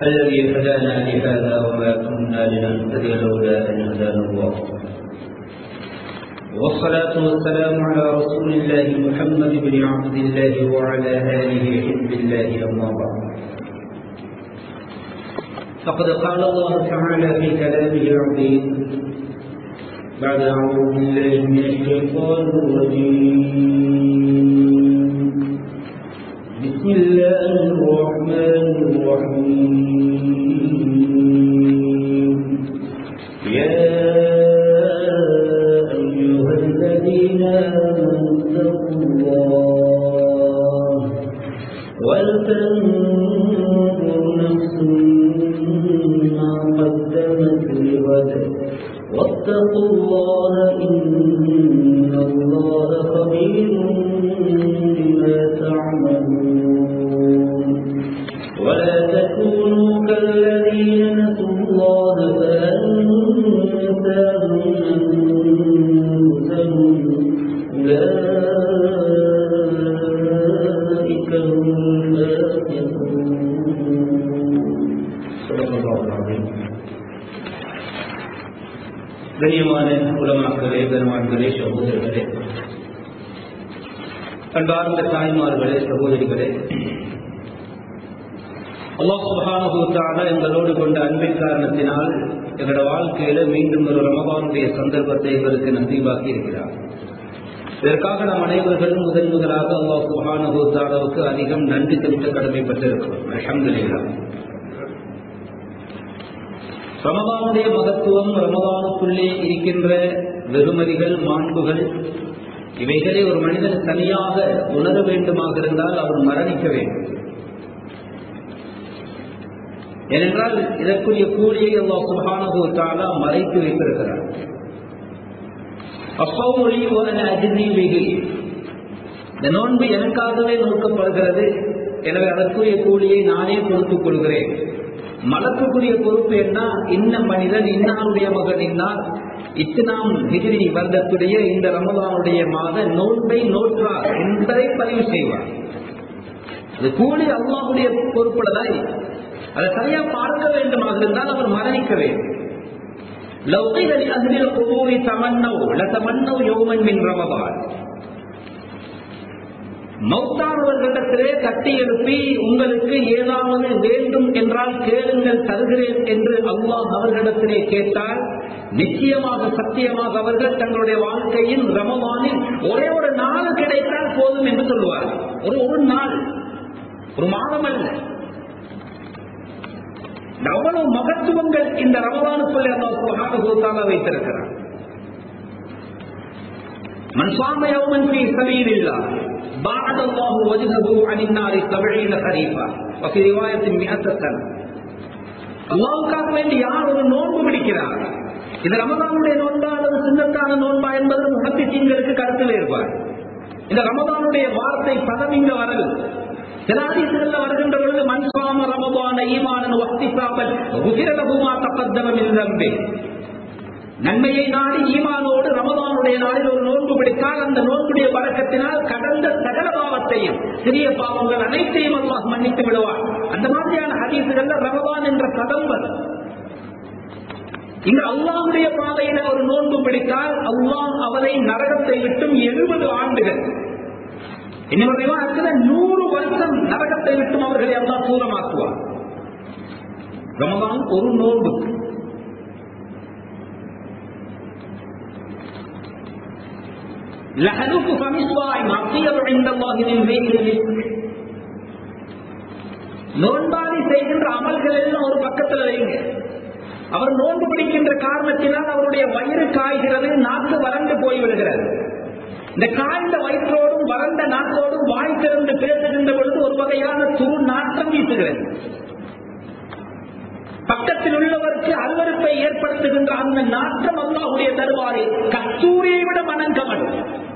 الذي هدانا لهذا وما كنا لنهتدي لولا ان هدانا الله والصلاة والسلام على رسول الله محمد بن عبد الله وعلى آله حزب الله أما بعد فقد قال الله تعالى في كلامه العظيم بعد أعوذ بالله من الشيطان الرجيم بسم الله الرحمن الرحيم يا أيها الذين آمنوا اتقوا الله ولتنظر نفس ما قدمت لغد واتقوا الله إن الله خبير بما تعملون ولا تكونوا كالذين نسوا الله فأنساهم أنفسهم أولئك هم الفاسقون صدق الله العظيم கண்ணியமான உலமாக்களே பெருமான்களே சகோதரர்களே அன்பார்ந்த தாய்மார்களே சகோதரிகளே அல்லாஹ் சுபஹானஹுத்தால எங்களோடு கொண்ட அன்பின் காரணத்தினால் எங்களோட வாழ்க்கையில மீண்டும் ஒரு ரமபானுடைய சந்தர்ப்பத்தை எங்களுக்கு நசீவாக்கி இருக்கிறார் இதற்காக நாம் அனைவர்களும் முதன் முதலாக அல்லாஹ் சுபஹானஹுத்தாலாவுக்கு அதிகம் நன்றி செலுத்த கடமைப்பட்டிருக்கிறோம் அலமதுல்லா ரமதானுடைய மகத்துவம் ரமதானுக்குள்ளே இருக்கின்ற வெகுமதிகள் மாண்புகள் இவைகளை ஒரு மனிதன் தனியாக உணர வேண்டுமாக இருந்தால் அவர் மரணிக்க வேண்டும் ஏனென்றால் இதற்குரிய கூலியை அல்லாஹ் சுபானகு தாலா மறைத்து வைத்திருக்கிறார் அப்பமொழி ஒரு அஜினி வெகி இந்த நோன்பு எனக்காகவே நோக்கப்படுகிறது எனவே அதற்குரிய கூலியை நானே கொடுத்துக் கொள்கிறேன் மலத்துக்குரிய பொறுப்பு என்ன இன்ன மனிதன் இன்னாருடைய மகன் இன்னார் இத்தனாம் ஹிஜிரி வருடத்துடைய இந்த ரமதானுடைய மாத நோன்பை நோற்றார் என்பதை பதிவு செய்வார் அது கூலி அல்லாவுடைய பொறுப்புலதான் அதை சரியா பார்க்க வேண்டுமாக இருந்தால் அவர் மரணிக்க வேண்டும் லௌகிகள் அதில் குபூரி தமன்னோ லதமன்னோ யோமன் மின் ரமதான் மௌத்தானவர்களிடத்திலே தட்டி எழுப்பி உங்களுக்கு ஏதாவது வேண்டும் என்றால் கேளுங்கள் தருகிறேன் என்று அல்லாஹ் அவர்களிடத்திலே கேட்டால் நிச்சயமாக சத்தியமாக அவர்கள் தங்களுடைய வாழ்க்கையின் ரமவானில் ஒரே ஒரு நாள் கிடைத்தால் போதும் என்று சொல்லுவார்கள் ஒரு ஒரு நாள் ஒரு மாதம் அல்ல அவ்வளவு மகத்துவங்கள் இந்த ரமவானுக்குள்ளே அல்லாஹ் வைத்திருக்கிறார் மன்சாம யௌமன் ஃபீ சபீலில்லாஹ் بعد الله وجهه عن النار سبعين خريفا وفي رواية مئة سنة அல்லாவுக்காக வேண்டி யார் ஒரு நோன்பு பிடிக்கிறார் இது ரமதானுடைய நோன்பா அல்லது சின்னத்தான நோன்பா என்பது முகத்திசீன்களுக்கு கருத்து வேறுபாடு இந்த ரமதானுடைய வார்த்தை பதம் இங்க வரல் சிலாதீசுகள்ல வருகின்ற பொழுது மன்சாம ரமதான ஈமானன் வக்தி சாப்பல் உசிரலகுமா தப்பத்தவம் இல்லம்பே நன்மையை நாடி ஈமானோடு ரமதானுடைய நாளில் ஒரு நோன்பு பிடித்தால் அந்த நோன்புடைய பழக்கத்தினால் கடந்த சகல பாவத்தையும் சிறிய பாவங்கள் அனைத்தையும் அல்லாஹ் மன்னித்து விடுவார் அந்த மாதிரியான ஹதீசுகள்ல ரமதான் என்ற பதம் வரும் இங்கு அல்லாஹுடைய பாதையில ஒரு நோன்பு பிடித்தால் அல்லாஹ் அவரை நரகத்தை விட்டும் எழுபது ஆண்டுகள் இன்னொரு நூறு வருஷம் நரகத்தை விட்டும் அவர்களை அல்லாஹ் தூரமாக்குவார் ரமதான் ஒரு நோன்பு لحدك فمصباع معصية عند الله من بين நோன்பாதி செய்கின்ற அமல்கள் எல்லாம் ஒரு பக்கத்தில் வைங்க அவர் நோன்பு பிடிக்கின்ற காரணத்தினால் அவருடைய வயிறு காய்கிறது நாக்கு வறண்டு போய்விடுகிறது இந்த காய்ந்த வயிற்றோடும் வறண்ட நாக்கோடும் வாய் திறந்து பேசுகின்ற பொழுது ஒரு வகையான துரு நாற்றம் வீசுகிறது பக்கத்தில் உள்ளவருக்கு அருவறுப்பை ஏற்படுத்துகின்ற அந்த நாற்றம் அல்லாஹுடைய தருவாரே கஸ்தூரியை விட மனங்கமடும்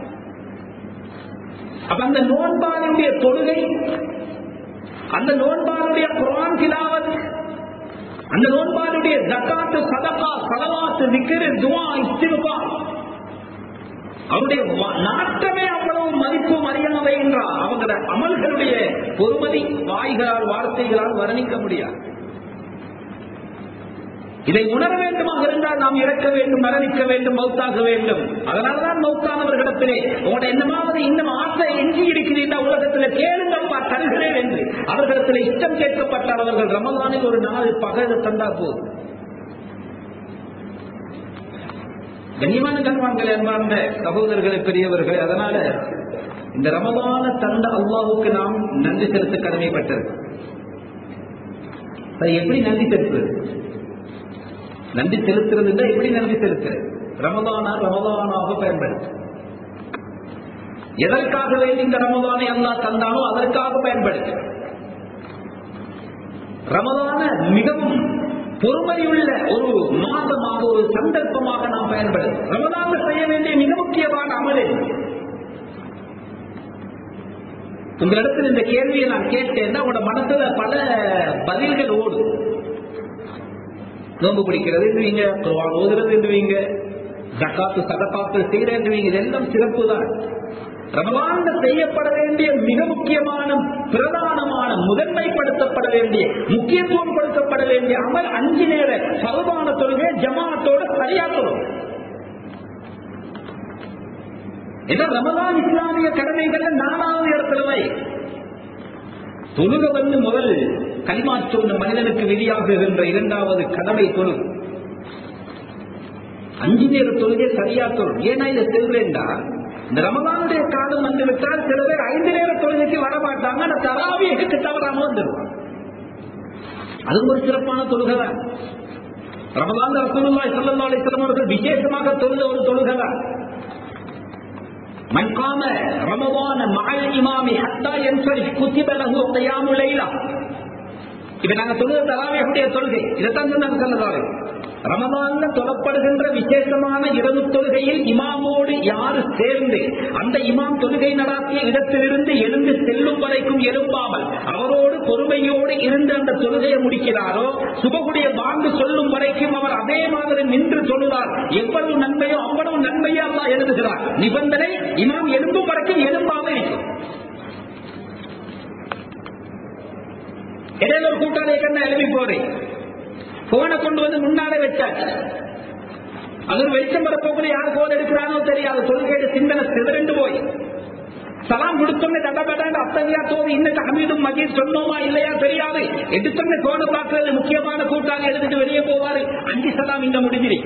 அப்ப அந்த நோன்பானுடைய தொழுகை அந்த நோன்பானுடைய குரான் திலாவத் அந்த நோன்பானுடைய ஜக்காத்து சதகா சலவாத்து விக்கிரு துவா இஸ்திருபா அவருடைய வ- நாட்டமே அவ்வளவு மதிப்பு மரியாதை என்றால் அவங்களோட அமல்களுடைய பொறுமதி வாய்களால் வார்த்தைகளால் வர்ணிக்க முடியாது இதை உணர வேண்டுமாக இருந்தால் நாம் இறக்க வேண்டும் மரணிக்க வேண்டும் மௌத்தாக வேண்டும் அதனால்தான் மௌத்தானவர்களிடத்திலே உங்களோட என்னமாவது இன்னும் ஆசை எஞ்சி இருக்கிறீர்கள் உலகத்தில் கேளுங்கப்பா தருகிறேன் என்று அவர்களிடத்தில் இஷ்டம் கேட்கப்பட்டால் அவர்கள் ரமதானில் ஒரு நாள் பகல் தந்தா போதும் கண்ணியமான கண்வான்கள் என்பார்ந்த சகோதரர்களே பெரியவர்களே அதனால இந்த ரமதான தந்த அல்லாவுக்கு நாம் நன்றி செலுத்த கடமைப்பட்டது அதை எப்படி நன்றி செலுத்துறது நன்றி செலுத்துறது எப்படி நன்றி செலுத்துறது ரமதானா ரமதானாக பயன்படுத்து எதற்காக வேண்டி இந்த ரமதானை அல்லா தந்தானோ அதற்காக பயன்படுத்து ரமதான மிகவும் பொறுமையுள்ள ஒரு மாதமாக ஒரு சந்தர்ப்பமாக நாம் பயன்படுத்தும் ரமதான செய்ய வேண்டிய மிக முக்கியமான அமலே உங்களிடத்தில் இந்த கேள்வியை நான் கேட்டேன்னா உங்களோட மனசுல பல பதில்கள் ஓடும் நோம்பு பிடிக்கிறதுன்றீங்க குர்ஆன் ஓதுறதுன்றீங்க ஜக்காத்து சதப்பாத்து செய்யறதுன்றீங்க இதெல்லாம் சிறப்பு தான் ரமலான்ல செய்யப்பட வேண்டிய மிக முக்கியமான பிரதானமான முதன்மைப்படுத்தப்பட வேண்டிய முக்கியத்துவம் கொடுக்கப்பட வேண்டிய அமல் அஞ்சு நேர சர்வான தொழுகை ஜமாத்தோட சரியா தொழும் ஏன்னா ரமலான் இஸ்லாமிய கடமைகள்ல நாலாவது இடத்துல வை தொழுக வந்து முதல் கலிமா சொன்ன மனிதனுக்கு விதியாகுகின்ற இரண்டாவது கடமை தொழுகு அஞ்சு நேர தொழுகை சரியா தொழும் ஏன்னா இதை செல்வேண்டா இந்த ரமலானுடைய காலம் வந்துவிட்டால் சில பேர் ஐந்து நேர தொழுகைக்கு வர மாட்டாங்க ஆனா தராவியக்கு தவறாம வந்துடுவாங்க அது ஒரு சிறப்பான தொழுகை தான் ரமலான் ரசூலுல்லாஹி ஸல்லல்லாஹு அலைஹி வஸல்லம் அவர்கள் விசேஷமாக தொழுத ஒரு தொழுகை தான் من قام رمضان مع الإمام حتى ينصرف كتب له قيام ليلة இப்ப நாங்க தொழுத தராவியுடைய தொழுகை இதைத்தான் சொன்னாங்க சொல்லதாவே ரமதான்ல தொழப்படுகின்ற விசேஷமான இரவு தொழுகையில் இமாமோடு யாரு சேர்ந்து அந்த இமாம் தொழுகை நடாத்திய இடத்திலிருந்து எழுந்து செல்லும் வரைக்கும் எழுப்பாமல் அவரோடு பொறுமையோடு இருந்து அந்த தொழுகையை முடிக்கிறாரோ சுபகுடைய பாண்டு சொல்லும் வரைக்கும் அவர் அதே மாதிரி நின்று தொழுதார் எவ்வளவு நன்மையோ அவ்வளவு நன்மையோ அல்லா எழுதுகிறார் நிபந்தனை இமாம் எழும்பும் வரைக்கும் எழும்பாம இருக்கும் இடையில ஒரு கூட்டாளியை கண்ண எழுப்பி போறேன் போனை கொண்டு வந்து முன்னாலே வச்சாச்சு அது ஒரு வெளிச்சம் வரப்போக்குள்ள யார் போன் எடுக்கிறானோ தெரியாது தொழுகையோட சிந்தனை சிதறண்டு போய் சலாம் கொடுத்தோன்னே தடபடாண்டு அத்தகையா தோவி இன்னைக்கு அமீதும் மஜீத் சொன்னோமா இல்லையா தெரியாது எடுத்தோன்னே போன பார்க்கறது முக்கியமான கூட்டாளி எடுத்துட்டு வெளியே போவாரு அஞ்சு சலாம் இங்க முடிஞ்சிரு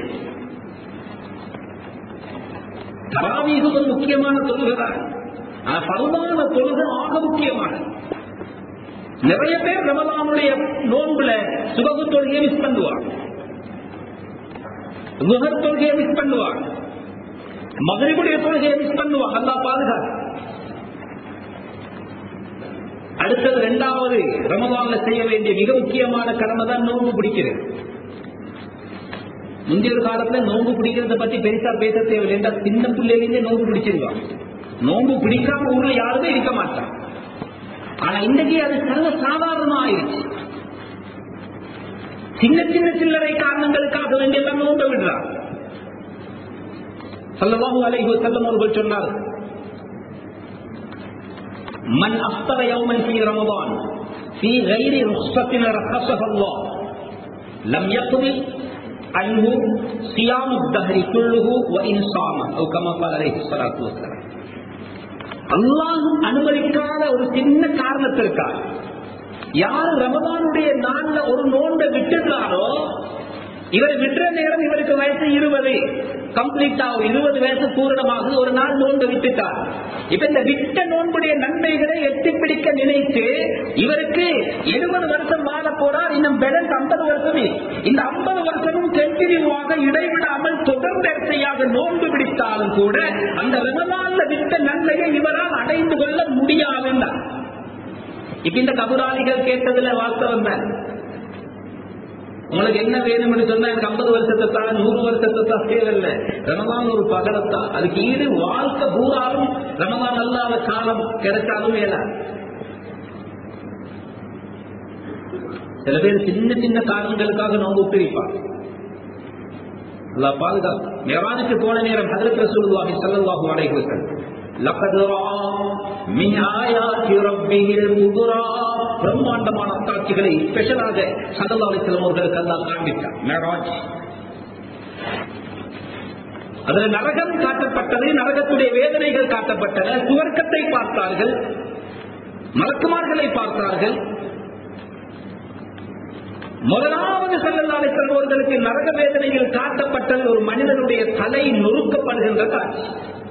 தராவீக ஒரு முக்கியமான தொழுகைதான் ஆனா பருவான தொழுகை ஆக முக்கியமானது நிறைய பேர் ரமலானுடைய நோன்புல சுபகு தொழுகையை மிஸ் பண்ணுவாங்க முகர் தொழுகையை மிஸ் பண்ணுவாங்க மகரிபுடைய தொழுகையை மிஸ் பண்ணுவாங்க அல்லா பாதுகாப்பு அடுத்தது இரண்டாவது ரமலான்ல செய்ய வேண்டிய மிக முக்கியமான கடமை தான் நோன்பு பிடிக்கிறது முந்தைய காலத்துல நோன்பு பிடிக்கிறத பத்தி பெருசா பேச தேவையில்லை என்றால் சின்ன பிள்ளையிலேருந்தே நோன்பு பிடிச்சிருவாங்க நோன்பு பிடிக்காம ஊர்ல யாருமே இருக்க மாட்டாங்க ஆனா இன்னைக்கு அது சர்வ சாதாரணமா ஆயிடுச்சு சின்ன சின்ன சில்லறை காரணங்களுக்காக வேண்டியெல்லாம் நோம்ப விடுறார் சொல்லவாஹு அலைஹு செல்லம் அவர்கள் சொன்னார் من أفطر يوما في رمضان في غير رخصة رخصها الله لم يقضي عنه صيام الدهر كله وإن صام أو كما قال عليه الصلاة والسلام அல்லாஹ் அனுமதிக்காத ஒரு சின்ன காரணத்திற்காக யார் ரமதானுடைய நாள்ல ஒரு நோன்பை விட்டுட்டாரோ இவர் விட்டுற நேரம் இவருக்கு வயசு இருபது கம்ப்ளீட் ஆகும் இருபது வயசு பூரணமாக ஒரு நாள் நோன்பு விட்டுட்டார் இப்ப இந்த விட்ட நோன்புடைய நன்மைகளை எட்டி பிடிக்க நினைத்து இவருக்கு எழுபது வருஷம் வாழ போறார் இன்னும் பேலன்ஸ் ஐம்பது வருஷமே இந்த ஐம்பது வருஷமும் கண்டினியூவாக இடைவிடாமல் தொடர்ந்தேர்ச்சையாக நோன்பு பிடித்தாலும் கூட அந்த ரமலான்ல விட்ட நன்மையை இவரால் அடைந்து கொள்ள முடியாதுன்னா இப்ப இந்த கபுராளிகள் கேட்டதுல வாஸ்தவம் தான் உங்களுக்கு என்ன வேணும்னு சொன்னா எனக்கு ஐம்பது வருஷத்தை தான் நூறு வருஷத்தை தான் தேவையில்லை ரமதான் ஒரு பகலத்தான் அதுக்கு ஈடு வாழ்க்கை பூராலும் ரமதான் அல்லாத காலம் கிடைச்சாலும் வேலை சில பேர் சின்ன சின்ன காரணங்களுக்காக நோம்பு பிரிப்பான் அல்லா பாதுகாப்பு மெராஜுக்கு போன நேரம் ஹதரத் ரசூலுல்லாஹி ஸல்லல்லாஹு அலைஹி வஸல்லம் லகத் ரா மின் ஆயாத்தி ரப்பிஹில் குபுரா பிரம்மாண்டமான காட்சிகளை ஸ்பெஷலாக சல்லல்லாஹு அலைஹி வஸல்லம் அவர்களுக்கு அல்லாஹ் காண்பித்தார் மேராஜ் அதுல நரகம் காட்டப்பட்டது நரகத்துடைய வேதனைகள் காட்டப்பட்டன சுவர்க்கத்தை பார்த்தார்கள் மலக்குமார்களை பார்த்தார்கள் முதலாவது செல்லலாலை செல்வர்களுக்கு நரக வேதனைகள் காட்டப்பட்டது ஒரு மனிதனுடைய தலை நொறுக்கப்படுகின்ற காட்சி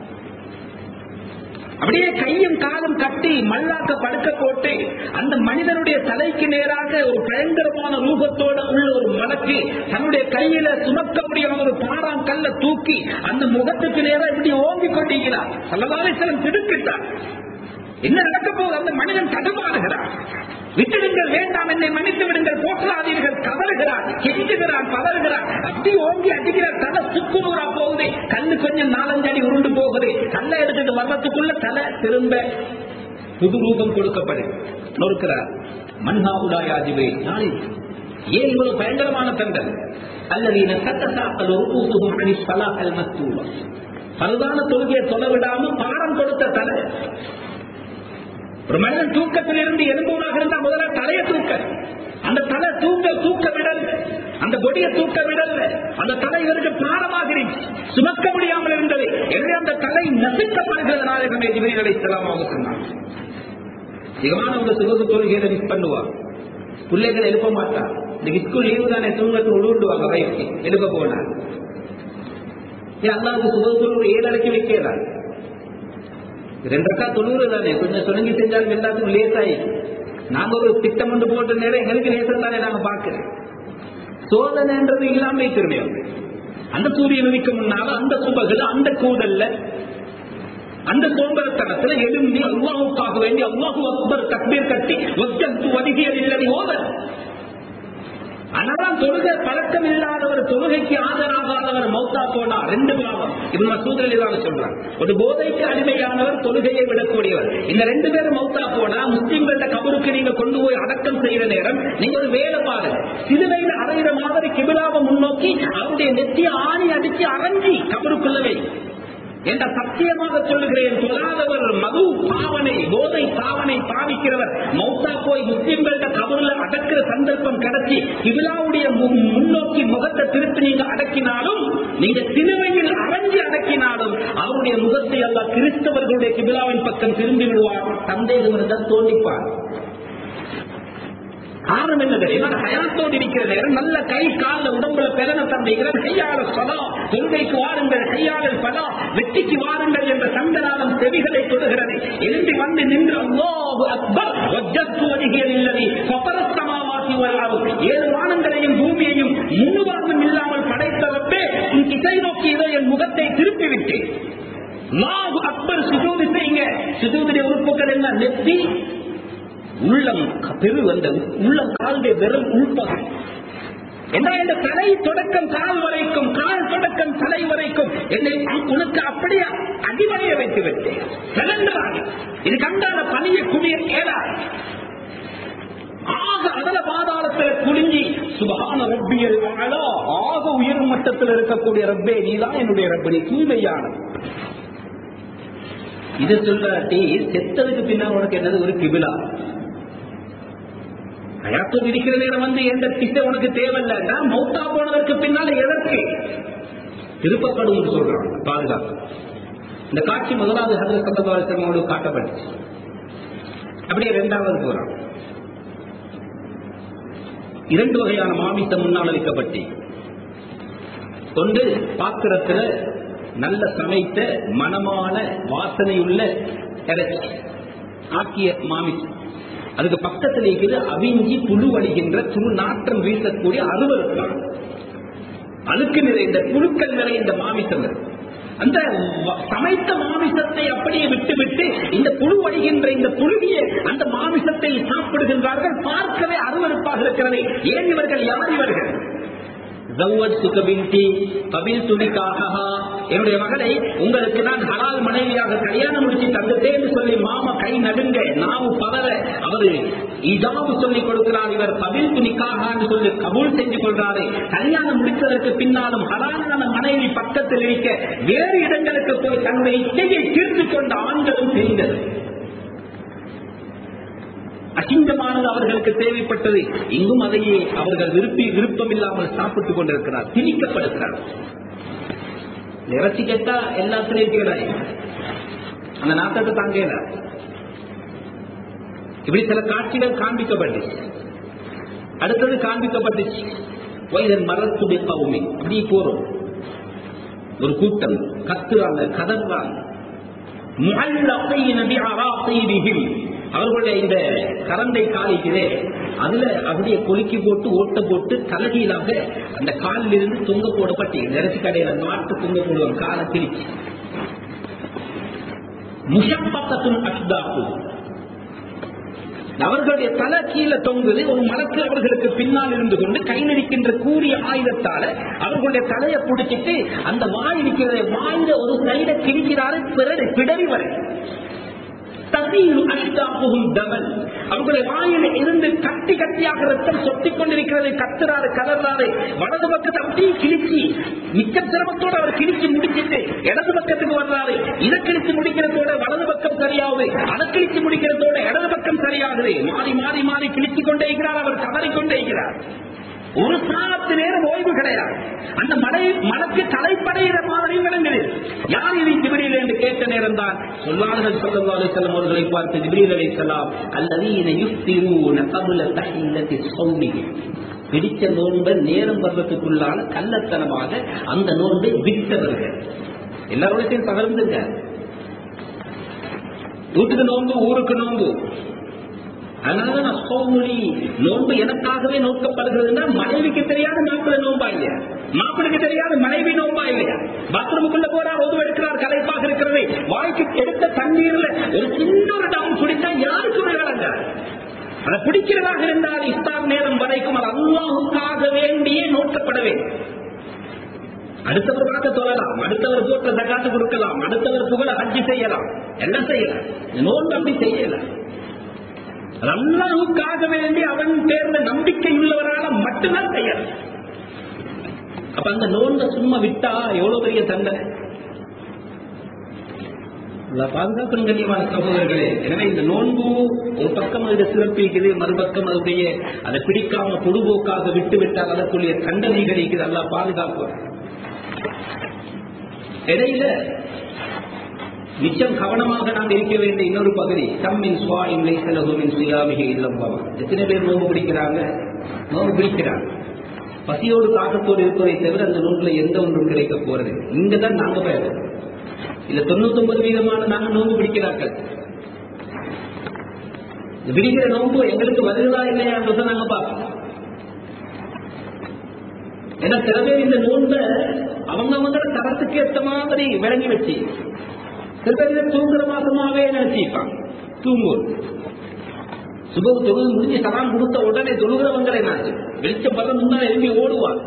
அப்படியே கையும் காலும் கட்டி மல்லாக்க படுக்க போட்டு அந்த மனிதனுடைய தலைக்கு நேராக ஒரு பயங்கரமான ரூபத்தோட உள்ள ஒரு மலக்கு தன்னுடைய கையில சுமக்க முடியாம ஒரு பாறாம் கல்ல தூக்கி அந்த முகத்துக்கு நேராக இப்படி ஓங்கி கொண்டிருக்கிறார் அல்லதாலே சிலம் திடுக்கிட்டார் என்ன நடக்க போகுது அந்த மனிதன் தடுமாறுகிறார் விட்டுடுங்கள் வேண்டாம் என்னை மன்னித்து விடுங்கள் போற்றாதீர்கள் கதறுகிறார் கெஞ்சுகிறார் பதறுகிறார் அப்படி ஓங்கி அடிக்கிறார் தலை சுக்குநூறா போகுது கல்லு கொஞ்சம் நாலஞ்சு அடி உருண்டு போகுது கல்லை எடுத்துட்டு வர்றதுக்குள்ள தலை திரும்ப புது ரூபம் கொடுக்கப்படுது நொறுக்கிறார் மன்ஹா உடாயாதிவே நாளை ஏன் இவ்வளவு பயங்கரமான தண்டல் அல்லது சட்டசாக்கல் ஒரு பூசுகும் அணி சலாஹல் மத்தூலம் பருதான தொழுகையை சொல்ல விடாம பாடம் கொடுத்த தலை ஒரு மனிதன் தூக்கத்தில் இருந்து எலும்புவதாக இருந்தா முதல்ல தலையை தூக்க அந்த தலை தூக்க தூக்க விடல் அந்த கொடிய தூக்க விடல் அந்த தலை இவருக்கு பாரமாக இருந்துச்சு சுமக்க முடியாமல் இருந்தது எனவே அந்த தலை நசுக்கப்படுகிறது நாயகமே ஜிபிரிகளை செல்லாமாக சொன்னார் அதிகமான ஒரு சுகத்து தொழுகையை மிஸ் பண்ணுவா பிள்ளைகளை எழுப்ப மாட்டா இன்னைக்கு ஸ்கூல் லீவு தானே தூங்கத்து உழுண்டுவாங்க வயசுக்கு எழுப்ப போனா ஏன் அல்லாவுக்கு சுகத்து ஏழு அடைக்கி வைக்கிறார் ரெண்டக்கா தொண்ணூறு தானே கொஞ்சம் சுணங்கி செஞ்சாலும் எல்லாத்துக்கும் லேசாயி நாங்க ஒரு திட்டம் ஒன்று போட்ட நேரம் எங்களுக்கு லேசம் தானே நாங்க பார்க்கிறோம் சோதனைன்றது இல்லாம திரும்பிய அந்த சூரியன் உதிக்க முன்னால அந்த சுபகள் அந்த கூதல்ல அந்த சோம்பரத்தனத்துல எழும்பி அல்லாஹுக்காக வேண்டி அல்லாஹு அக்பர் தக்பீர் கட்டி ஒத்தத்து வதிகையல் இல்லை ஓதல் ஆனாலும் தொழுகை பழக்கம் இல்லாதவர் தொழுகைக்கு ஆதரவாகாதவர் மௌத்தா போனா ரெண்டு பாவம் இவங்க சூதலிதான் சொல்றாங்க ஒரு போதைக்கு அடிமையானவர் தொழுகையை விடக்கூடியவர் இந்த ரெண்டு பேரும் மௌத்தா போனா முஸ்லிம்கள கபருக்கு நீங்க கொண்டு போய் அடக்கம் செய்யற நேரம் நீங்க ஒரு வேலை பாருங்க சிறுவையில் அறையிற மாதிரி கிபிலாவை முன்னோக்கி அவருடைய நெத்திய ஆணி அடிச்சு அரைஞ்சி கபருக்குள்ளவே என்ற சத்தியமாக சொல்லுகிறேன் தொழாதவர் மது பாவனை போதை பாவனை பாவிக்கிறவர் மௌத்தா போய் முஸ்லிம்கள்ட்ட கபருல அடக்கிற சந்தர்ப்பம் கிடைச்சி கிபிலாவுடைய முன்னோக்கி முகத்தை திருப்பி நீங்க அடக்கினாலும் நீங்க சிலுவையில் அரைஞ்சு அடக்கினாலும் அவருடைய முகத்தை அல்ல கிறிஸ்தவர்களுடைய கிபிலாவின் பக்கம் திரும்பி விடுவார் சந்தேகம் இருந்தால் தோண்டிப்பார் காரணம் என்ன தெரியுமா ஹயாத்தோடு இருக்கிற நேரம் நல்ல கை கால உடம்புல பெலன தந்தைகிற கையாள சதா தொழுகைக்கு வாருங்கள் கையாளல் பலா வெற்றிக்கு வாருங்கள் என்ற சங்கநாதம் செவிகளை தொடுகிறது எழுந்தி வந்து நின்று அல்லாஹு அக்பர் வஜ்ஜத்து வதிகள் இல்லதி சபரஸ்தமாவாசி வராது ஏழு வானங்களையும் பூமியையும் முன்னுபாகம் இல்லாமல் படைத்தவப்பே உன் திசை நோக்கி இதோ என் முகத்தை திருப்பி விட்டேன் அல்லாஹு அக்பர் சுஜூதி செய்யுங்க சுஜூதிய உறுப்புகள் என்ன நெத்தி உள்ளம் பெரு அந்த உள்ளம் காலுடைய விரல் உள்பகம் என்றால் இந்த தலை தொடக்கம் கால் வரைக்கும் கால் தொடக்கம் தலை வரைக்கும் என்னை உனக்கு அப்படியே அடிமனைய வைத்து விட்டேன் சிலண்டாக இது கண்டால பணிய குடிய ஏடா ஆக அதல பாதாளத்தில் குலுங்கி சுபகான ரப்பியல் வாழா ஆக உயர் மட்டத்தில் இருக்கக்கூடிய ரப்பே நீதான் என்னுடைய ரப்ப நீ தூய்மையான இதை சொல்றாட்டி செத்ததுக்கு பின்னால் உனக்கு என்னது ஒரு கிபிலா அயாத்தோடு இருக்கிற நேரம் வந்து எந்த திசை உனக்கு தேவையில்லைன்னா மௌத்தா போனதற்கு பின்னால எதற்கு திருப்பப்படும் சொல்றாங்க பாதுகாப்பு இந்த காட்சி முதலாவது ஹதரத் சல்லல்லாஹு அலைஹி வஸல்லம் காட்டப்பட்டுச்சு அப்படியே இரண்டாவது போறான் இரண்டு வகையான மாமிசம் முன்னால் வைக்கப்பட்டு ஒன்று பாத்திரத்துல நல்ல சமைத்த மனமான வாசனையுள்ள இறைச்சி ஆக்கிய மாமிசம் அதுக்கு பக்கத்தில் இருக்கிறது அவிஞ்சி புழு வடிகின்ற துரு நாற்றம் வீசக்கூடிய அருவருக்கான அழுக்கு நிறைந்த புழுக்கள் நிறைந்த மாமிசம் அந்த சமைத்த மாமிசத்தை அப்படியே விட்டுவிட்டு இந்த புழு வடிகின்ற இந்த புழுகிய அந்த மாமிசத்தை சாப்பிடுகின்றார்கள் பார்க்கவே அருவருப்பாக இருக்கிறது ஏன் இவர்கள் யார் இவர்கள் زوجتك بنتي قبلت نكاحها என்னுடைய மகளை உங்களுக்கு நான் ஹலால் மனைவியாக கல்யாணம் முடிச்சு தந்துட்டேன்னு சொல்லி மாமா கை நடுங்க நாவு பதற அவரு இஜாபு சொல்லிக் கொடுக்கிறார் இவர் கபில் துணிக்காக சொல்லி கபூல் செஞ்சு கொள்றாரு கல்யாணம் முடித்ததற்கு பின்னாலும் ஹலாலான மனைவி பக்கத்தில் இருக்க வேறு இடங்களுக்கு போய் தன்னுடைய இச்சையை தீர்த்து கொண்ட ஆண்களும் தெரிந்தது அசிங்கமானது அவர்களுக்கு தேவைப்பட்டது இங்கும் அதையே அவர்கள் விருப்பி விருப்பம் இல்லாமல் சாப்பிட்டுக் கொண்டிருக்கிறார் திணிக்கப்படுகிறார் இறைச்சி கேட்டா எல்லாத்திலையும் கேடாய் அந்த நாட்டத்தை தாங்கல இப்படி சில காட்சிகள் காண்பிக்கப்பட்டுச்சு அடுத்தது காண்பிக்கப்பட்டுச்சு வயதன் மரத்துடைய கவுமி அப்படி போறோம் ஒரு கூட்டம் கத்துறாங்க கதறாங்க முஅல்லகைன பிஅராஸிபிஹிம் அவர்களுடைய இந்த கரண்டை காலிக்கிறே அதுல அப்படியே கொலுக்கி போட்டு ஓட்ட போட்டு தலைகீழாக அந்த காலில் இருந்து தொங்க போடப்பட்டு நிறச்சி கடையில மாட்டு தொங்க போடுவாங்க காலை கிழிச்சு முஷப்பத்தும் அஷ்தாக்கு அவர்களுடைய தலை கீழே தொங்குது ஒரு மலக்கு அவர்களுக்கு பின்னால் இருந்து கொண்டு கை நடிக்கின்ற கூறிய ஆயுதத்தால அவர்களுடைய தலையை பிடிச்சிட்டு அந்த வாய் இருக்கிற வாயில ஒரு சைட கிழிக்கிறாரு பிறகு பிடரி வரை தசீரு அஷ்டாப்புகும் தவன் அவர்களுடைய வாயில் இருந்து கட்டி கட்டியாக ரத்தம் சொத்திக் கொண்டிருக்கிறது கத்துறாரு கதறாரு வலது பக்கத்தை அப்படியே கிழிச்சு மிக்க சிரமத்தோட அவர் கிழிச்சு முடிச்சிட்டு இடது பக்கத்துக்கு வர்றாரு இதை கிழிச்சு முடிக்கிறதோட வலது பக்கம் சரியாகுது அதை கிழிச்சு முடிக்கிறதோட இடது பக்கம் சரியாகுது மாறி மாறி மாறி கிழிச்சு கொண்டே இருக்கிறார் அவர் கதறிக்கொண்டே இருக்கிறார் ஒரு சாலத்து நேரம் ஓய்வு கிடையாது அந்த மலை மனக்கு தலைப்படையிற மாதிரியும் விளங்குது யார் இது ஜிபிரியில் என்று கேட்ட நேரம் தான் சொல்லார்கள் சொல்லா அலிசல்லம் அவர்களை பார்த்து ஜிபிரில் அலி சொல்லாம் அல்லது யுக்திரூன கபுல தஹில்லத்தி சௌமிகி பிடிச்ச நோன்பை நேரம் வர்றதுக்குள்ளான கள்ளத்தனமாக அந்த நோன்பை விட்டவர்கள் எல்லாரோடையும் பகிர்ந்துங்க வீட்டுக்கு நோன்பு ஊருக்கு நோன்பு அதனால நான் சோமொழி நோன்பு எனக்காகவே நோக்கப்படுகிறதுனா மனைவிக்கு தெரியாத மாப்பிள்ளை நோன்பா இல்லையா மாப்பிளைக்கு தெரியாத மனைவி நோன்பா இல்லையா பாத்ரூமுக்குள்ள போறார் ஒது எடுக்கிறார் கலைப்பாக இருக்கிறது வாய்க்கு எடுத்த தண்ணீர்ல ஒரு சின்ன ஒரு டவுன் குடித்தா யாருக்குமே விளங்க அதை பிடிக்கிறதாக இருந்தால் இஸ்தார் நேரம் வரைக்கும் அது அல்லாஹுக்காக வேண்டியே நோக்கப்பட வேண்டும் அடுத்தவர் பார்க்க சொல்லலாம் அடுத்தவர் போட்ட தகாத்து கொடுக்கலாம் அடுத்தவர் புகழ ஹஜ்ஜி செய்யலாம் எல்லாம் செய்யலாம் நோன்பு அப்படி செய்யலாம் அல்லாஹுக்காக வேண்டி அவன் தேர்ந்த நம்பிக்கை உள்ளவரால மட்டும்தான் செய்யணும் அப்ப அந்த நோன்பை சும்மா விட்டா எவ்வளவு பெரிய தண்டனை பாதுகாக்கணும் கண்ணியமான சகோதரர்களே எனவே இந்த நோன்பு ஒரு பக்கம் அதுல சிறப்பிக்குது மறுபக்கம் அதனுடைய அதை பிடிக்காம பொதுபோக்காக விட்டு விட்டால் அதற்குரிய தண்டனைகள் இருக்குது அல்ல பாதுகாப்பு இடையில மிச்சம் கவனமாக நாம் இருக்க வேண்டிய இன்னொரு பகுதி தம்மின் சுவா இல்லை செலகுமின் சுயாமிகை இல்லம் எத்தனை பேர் நோம்பு பிடிக்கிறாங்க நோம்பு பிடிக்கிறாங்க பசியோடு தாக்கத்தோடு இருப்பதை தவிர அந்த நோன்புல எந்த ஒன்றும் கிடைக்க போறது இங்கதான் நாங்க பயணம் இல்ல தொண்ணூத்தி ஒன்பது வீதமான நாங்க நோன்பு பிடிக்கிறார்கள் பிடிக்கிற நோன்பு எங்களுக்கு வருகிறதா இல்லையான்றதை நாங்க பார்ப்போம் ஏன்னா சில பேர் இந்த நோன்பை அவங்க அவங்க தரத்துக்கு ஏற்ற மாதிரி விளங்கி வச்சு சில பேர் தூங்குற மாசமாவே நினைச்சிருப்பாங்க தூங்குவோம் சுப தொழுது முடிஞ்சு சலாம் கொடுத்த உடனே தொழுகிறவங்களை நான் வெளிச்சம் பல முன்னால எழுப்பி ஓடுவார்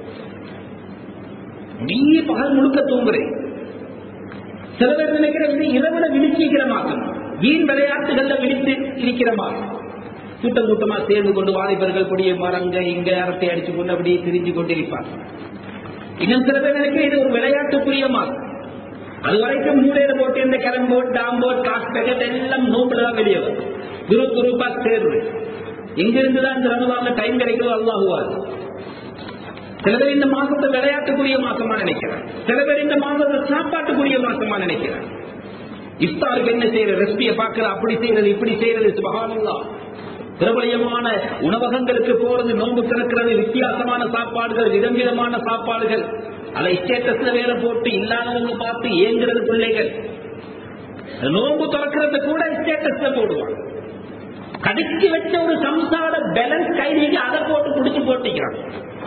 நீ பகல் முழுக்க தூங்குறேன் சில பேர் நினைக்கிற இது இரவுல விழிச்சிக்கிற மாசம் வீண் விளையாட்டுகள்ல விழித்து இருக்கிற மாசம் கூட்டம் கூட்டமா சேர்ந்து கொண்டு வாலிபர்கள் கொடிய மரங்க இங்க அரட்டை அடிச்சு கொண்டு அப்படியே திரிஞ்சு கொண்டிருப்பார் இன்னும் சில பேர் நினைக்கிற இது ஒரு விளையாட்டுக்குரிய மாசம் அது வரைக்கும் மூலையில போட்டு இந்த கிளம்போட் டாம்போட் காசு பேக்கெட் எல்லாம் நோம்புல தான் வெளியே வரும் குரூப் குரூப்பா சேர்ந்து எங்கிருந்து தான் இந்த ரமதான்ல டைம் கிடைக்கிறதோ அல்லாஹுவார் சில பேர் இந்த மாசத்தை விளையாட்டுக்குரிய மாசமா நினைக்கிறார் சில பேர் இந்த மாசத்தை சாப்பாட்டுக்குரிய மாசமா நினைக்கிறார் இஃப்தாருக்கு என்ன செய்யற ரெசிபியை பார்க்கிற அப்படி செய்யறது இப்படி செய்யறது சுபகானல்லா பிரபலியமான உணவகங்களுக்கு போறது நோன்பு திறக்கிறது வித்தியாசமான சாப்பாடுகள் விதம் விதமான சாப்பாடுகள் அதை ஸ்டேட்டஸ்ல வேலை போட்டு இல்லாதவங்க பார்த்து ஏங்குறது பிள்ளைகள் நோன்பு திறக்கிறது கூட ஸ்டேட்டஸ்ல போடுவாங்க கடிச்சு வச்ச ஒரு சம்சார பேலன்ஸ் கைதிக்கு அதை போட்டு குடிச்சு போட்டிக்கிறான்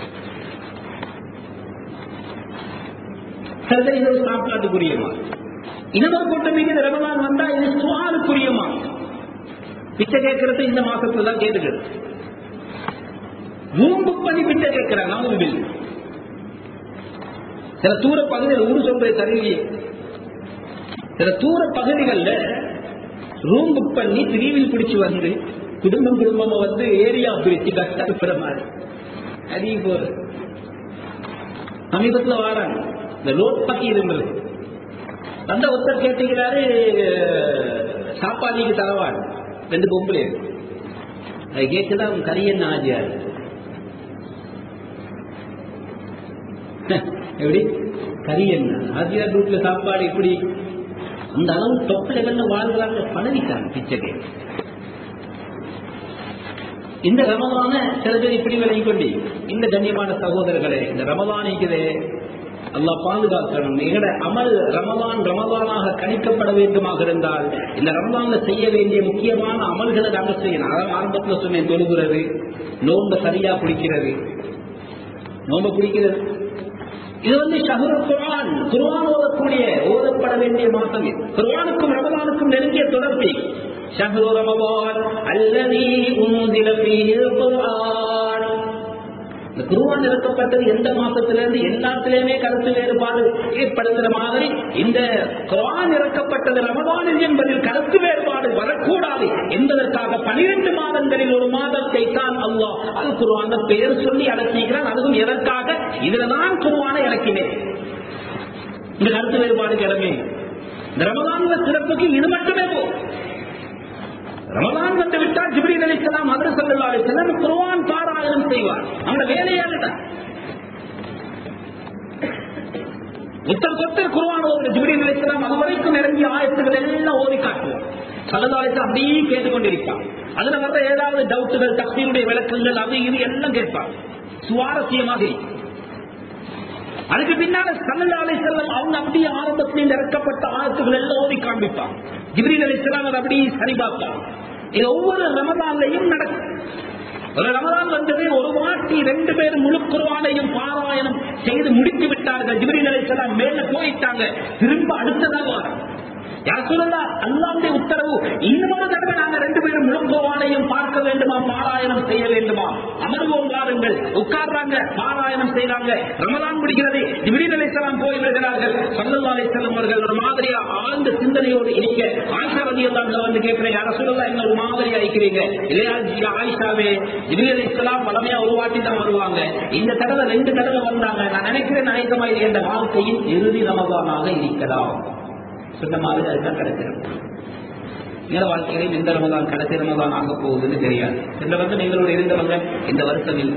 சில இது ஒரு சாப்பாட்டுக்குரிய மாதம் இன்னொரு கூட்டம் மீது ரமதான் வந்தா இது சுவாலுக்குரிய மாதம் பிச்சை கேட்கறது இந்த மாசத்துல தான் கேட்டுக்கிறது மூன்று பண்ணி பிச்சை கேட்கிறாங்க அவங்க பில் சில தூர பகுதியில் ஊர் சொல்றது தருவியே சில தூர பகுதிகளில் ரூம் புக் பண்ணி பிரிவில் பிடிச்சு வந்து குடும்பம் குடும்பமா வந்து ஏரியா பிரிச்சு கஷ்டப்படுற மாதிரி அதிக போற சமீபத்துல வாராங்க இந்த லோட் பத்தி இருந்தது வந்த ஒருத்தர் கேட்டுக்கிறாரு சாப்பாடுக்கு தரவான் ரெண்டு பொம்பளை அது கேட்குதான் அவன் கரியன் ஆஜியார் எப்படி கரியன் ஆஜியார் வீட்டுல சாப்பாடு எப்படி அந்த அளவு தொப்பு லெவல்ல வாழ்கிறாங்க பழகிட்டாங்க பிச்சைக்கு இந்த ரமதான சில பேர் இப்படி விலகி கொண்டு இந்த கண்ணியமான சகோதரர்களே இந்த ரமதானிக்குதே அல்லா பாதுகாக்கணும் எங்கட அமல் ரமதான் ரமதானாக கணிக்கப்பட வேண்டுமாக இருந்தால் இந்த ரமதான்ல செய்ய வேண்டிய முக்கியமான அமல்களை நாங்கள் செய்யணும் அதான் ஆரம்பத்துல சொன்னேன் தொழுகிறது நோம்ப சரியா பிடிக்கிறது நோம்ப பிடிக்கிறது இது வந்து ஷஹரு குர்ஆன் குர்ஆன் ஓதக்கூடிய ஓதப்பட வேண்டிய மாதம் இது குர்ஆனுக்கும் ரமதானுக்கும் நெருங்கிய தொடர்பு ஷஹரு ரமதான் அல்லதி உன்சில ஃபீஹில் குர்ஆன் இந்த குருவான் இறக்கப்பட்டது எந்த மாசத்திலிருந்து எல்லாத்திலுமே கருத்து வேறுபாடு ஏற்படுகிற மாதிரி இந்த குரான் இறக்கப்பட்டது ரமதானில் என்பதில் கருத்து வேறுபாடு வரக்கூடாது என்பதற்காக பனிரெண்டு மாதங்களில் ஒரு மாதத்தை தான் அல்லாஹ் அது குருவான பெயர் சொல்லி அடக்கிக்கிறான் அதுவும் எதற்காக இதுல தான் குருவானை இறக்கினேன் இந்த கருத்து வேறுபாடு கிளம்பி இந்த ரமதான்ல சிறப்புக்கு இது மட்டுமே போதும் ரமலான் வந்து விட்டால் ஜிப்ரீல் அலிஸ்லாம் மதுர சல்லா அலிஸ்லாம் குர்ஆன் பாராயணம் செய்வார் அவங்க வேலையே அதுதான் ஒருத்தர் ஒருத்தர் குர்ஆன் ஓதுற ஜிப்ரீல் அலிஸ்லாம் அது வரைக்கும் இறங்கிய ஆயத்துகள் எல்லாம் ஓதி காட்டுவார் சல்லா அலிஸ்லாம் அப்படியே கேட்டுக்கொண்டிருப்பார் அதுல வர்ற ஏதாவது டவுட்டுகள் தப்சீருடைய விளக்கங்கள் அது இது எல்லாம் கேட்பார் சுவாரஸ்யமாக இருக்கும். அதுக்கு பின்னால சல்லல்லா அலிஸ்லாம் அவங்க அப்படியே ஆரம்பத்தில் இறக்கப்பட்ட ஆயத்துகள் எல்லாம் ஓதி காண்பிப்பார் ஜிப்ரீல் அலிஸ்லாம் அதை அப்படியே சரிபார்ப்பார் இது ஒவ்வொரு ரமதான்லையும் நடக்கும் ஒரு ரமதான் வந்தது ஒரு வாட்டி ரெண்டு பேர் முழு குர்ஆனையும் பாராயணம் செய்து முடித்து விட்டார்கள் ஜிப்ரீல் அலைஹிஸ்ஸலாம் மேல போயிட்டாங்க திரும்ப அடுத்ததாக வரும் யார் சொல்லலாம் அல்லாவுடைய உத்தரவு இன்னொரு தடவை நாங்க ரெண்டு பேரும் முழு குர்ஆனையும் பார்க்க வேண்டுமா பாராயணம் செய்ய வேண்டுமா அமர்வோம் வாருங்கள் உட்கார்றாங்க பாராயணம் செய்றாங்க ரமதான் முடிகிறது ஜிப்ரீல் அலைஹிஸ்ஸலாம் போய் விடுகிறார்கள் ஸல்லல்லாஹு அலைஹி வஸல்லம் அவர்கள் ஒரு மாதிரியா ஆழ்ந்த சிந்தனையோடு இருக்க ஆயிஷா ரலியல்லாஹு வந்து கேட்கிறேன் யார சொல்லலாம் என்ன ஒரு மாதிரியா இருக்கிறீங்க இல்லையா ஜி- ஆயிஷாவே ஜிப்ரீல் அலைஹிஸ்ஸலாம் வளமையா ஒரு வாட்டி தான் வருவாங்க இந்த தடவை ரெண்டு தடவை வந்தாங்க நான் நினைக்கிறேன் ஆயிஷமா இது என்ற வாழ்க்கையின் இறுதி ரமதானாக இருக்கலாம் சொன்ன மாதிரி அதுதான் கிடைச்சிடும் எங்கள வாழ்க்கையில இந்த ரமதான் கடைசி ரமதான் ஆக போகுதுன்னு தெரியாது இந்த வருஷம் எங்களோட இருந்தவங்க இந்த வருஷம் இல்லை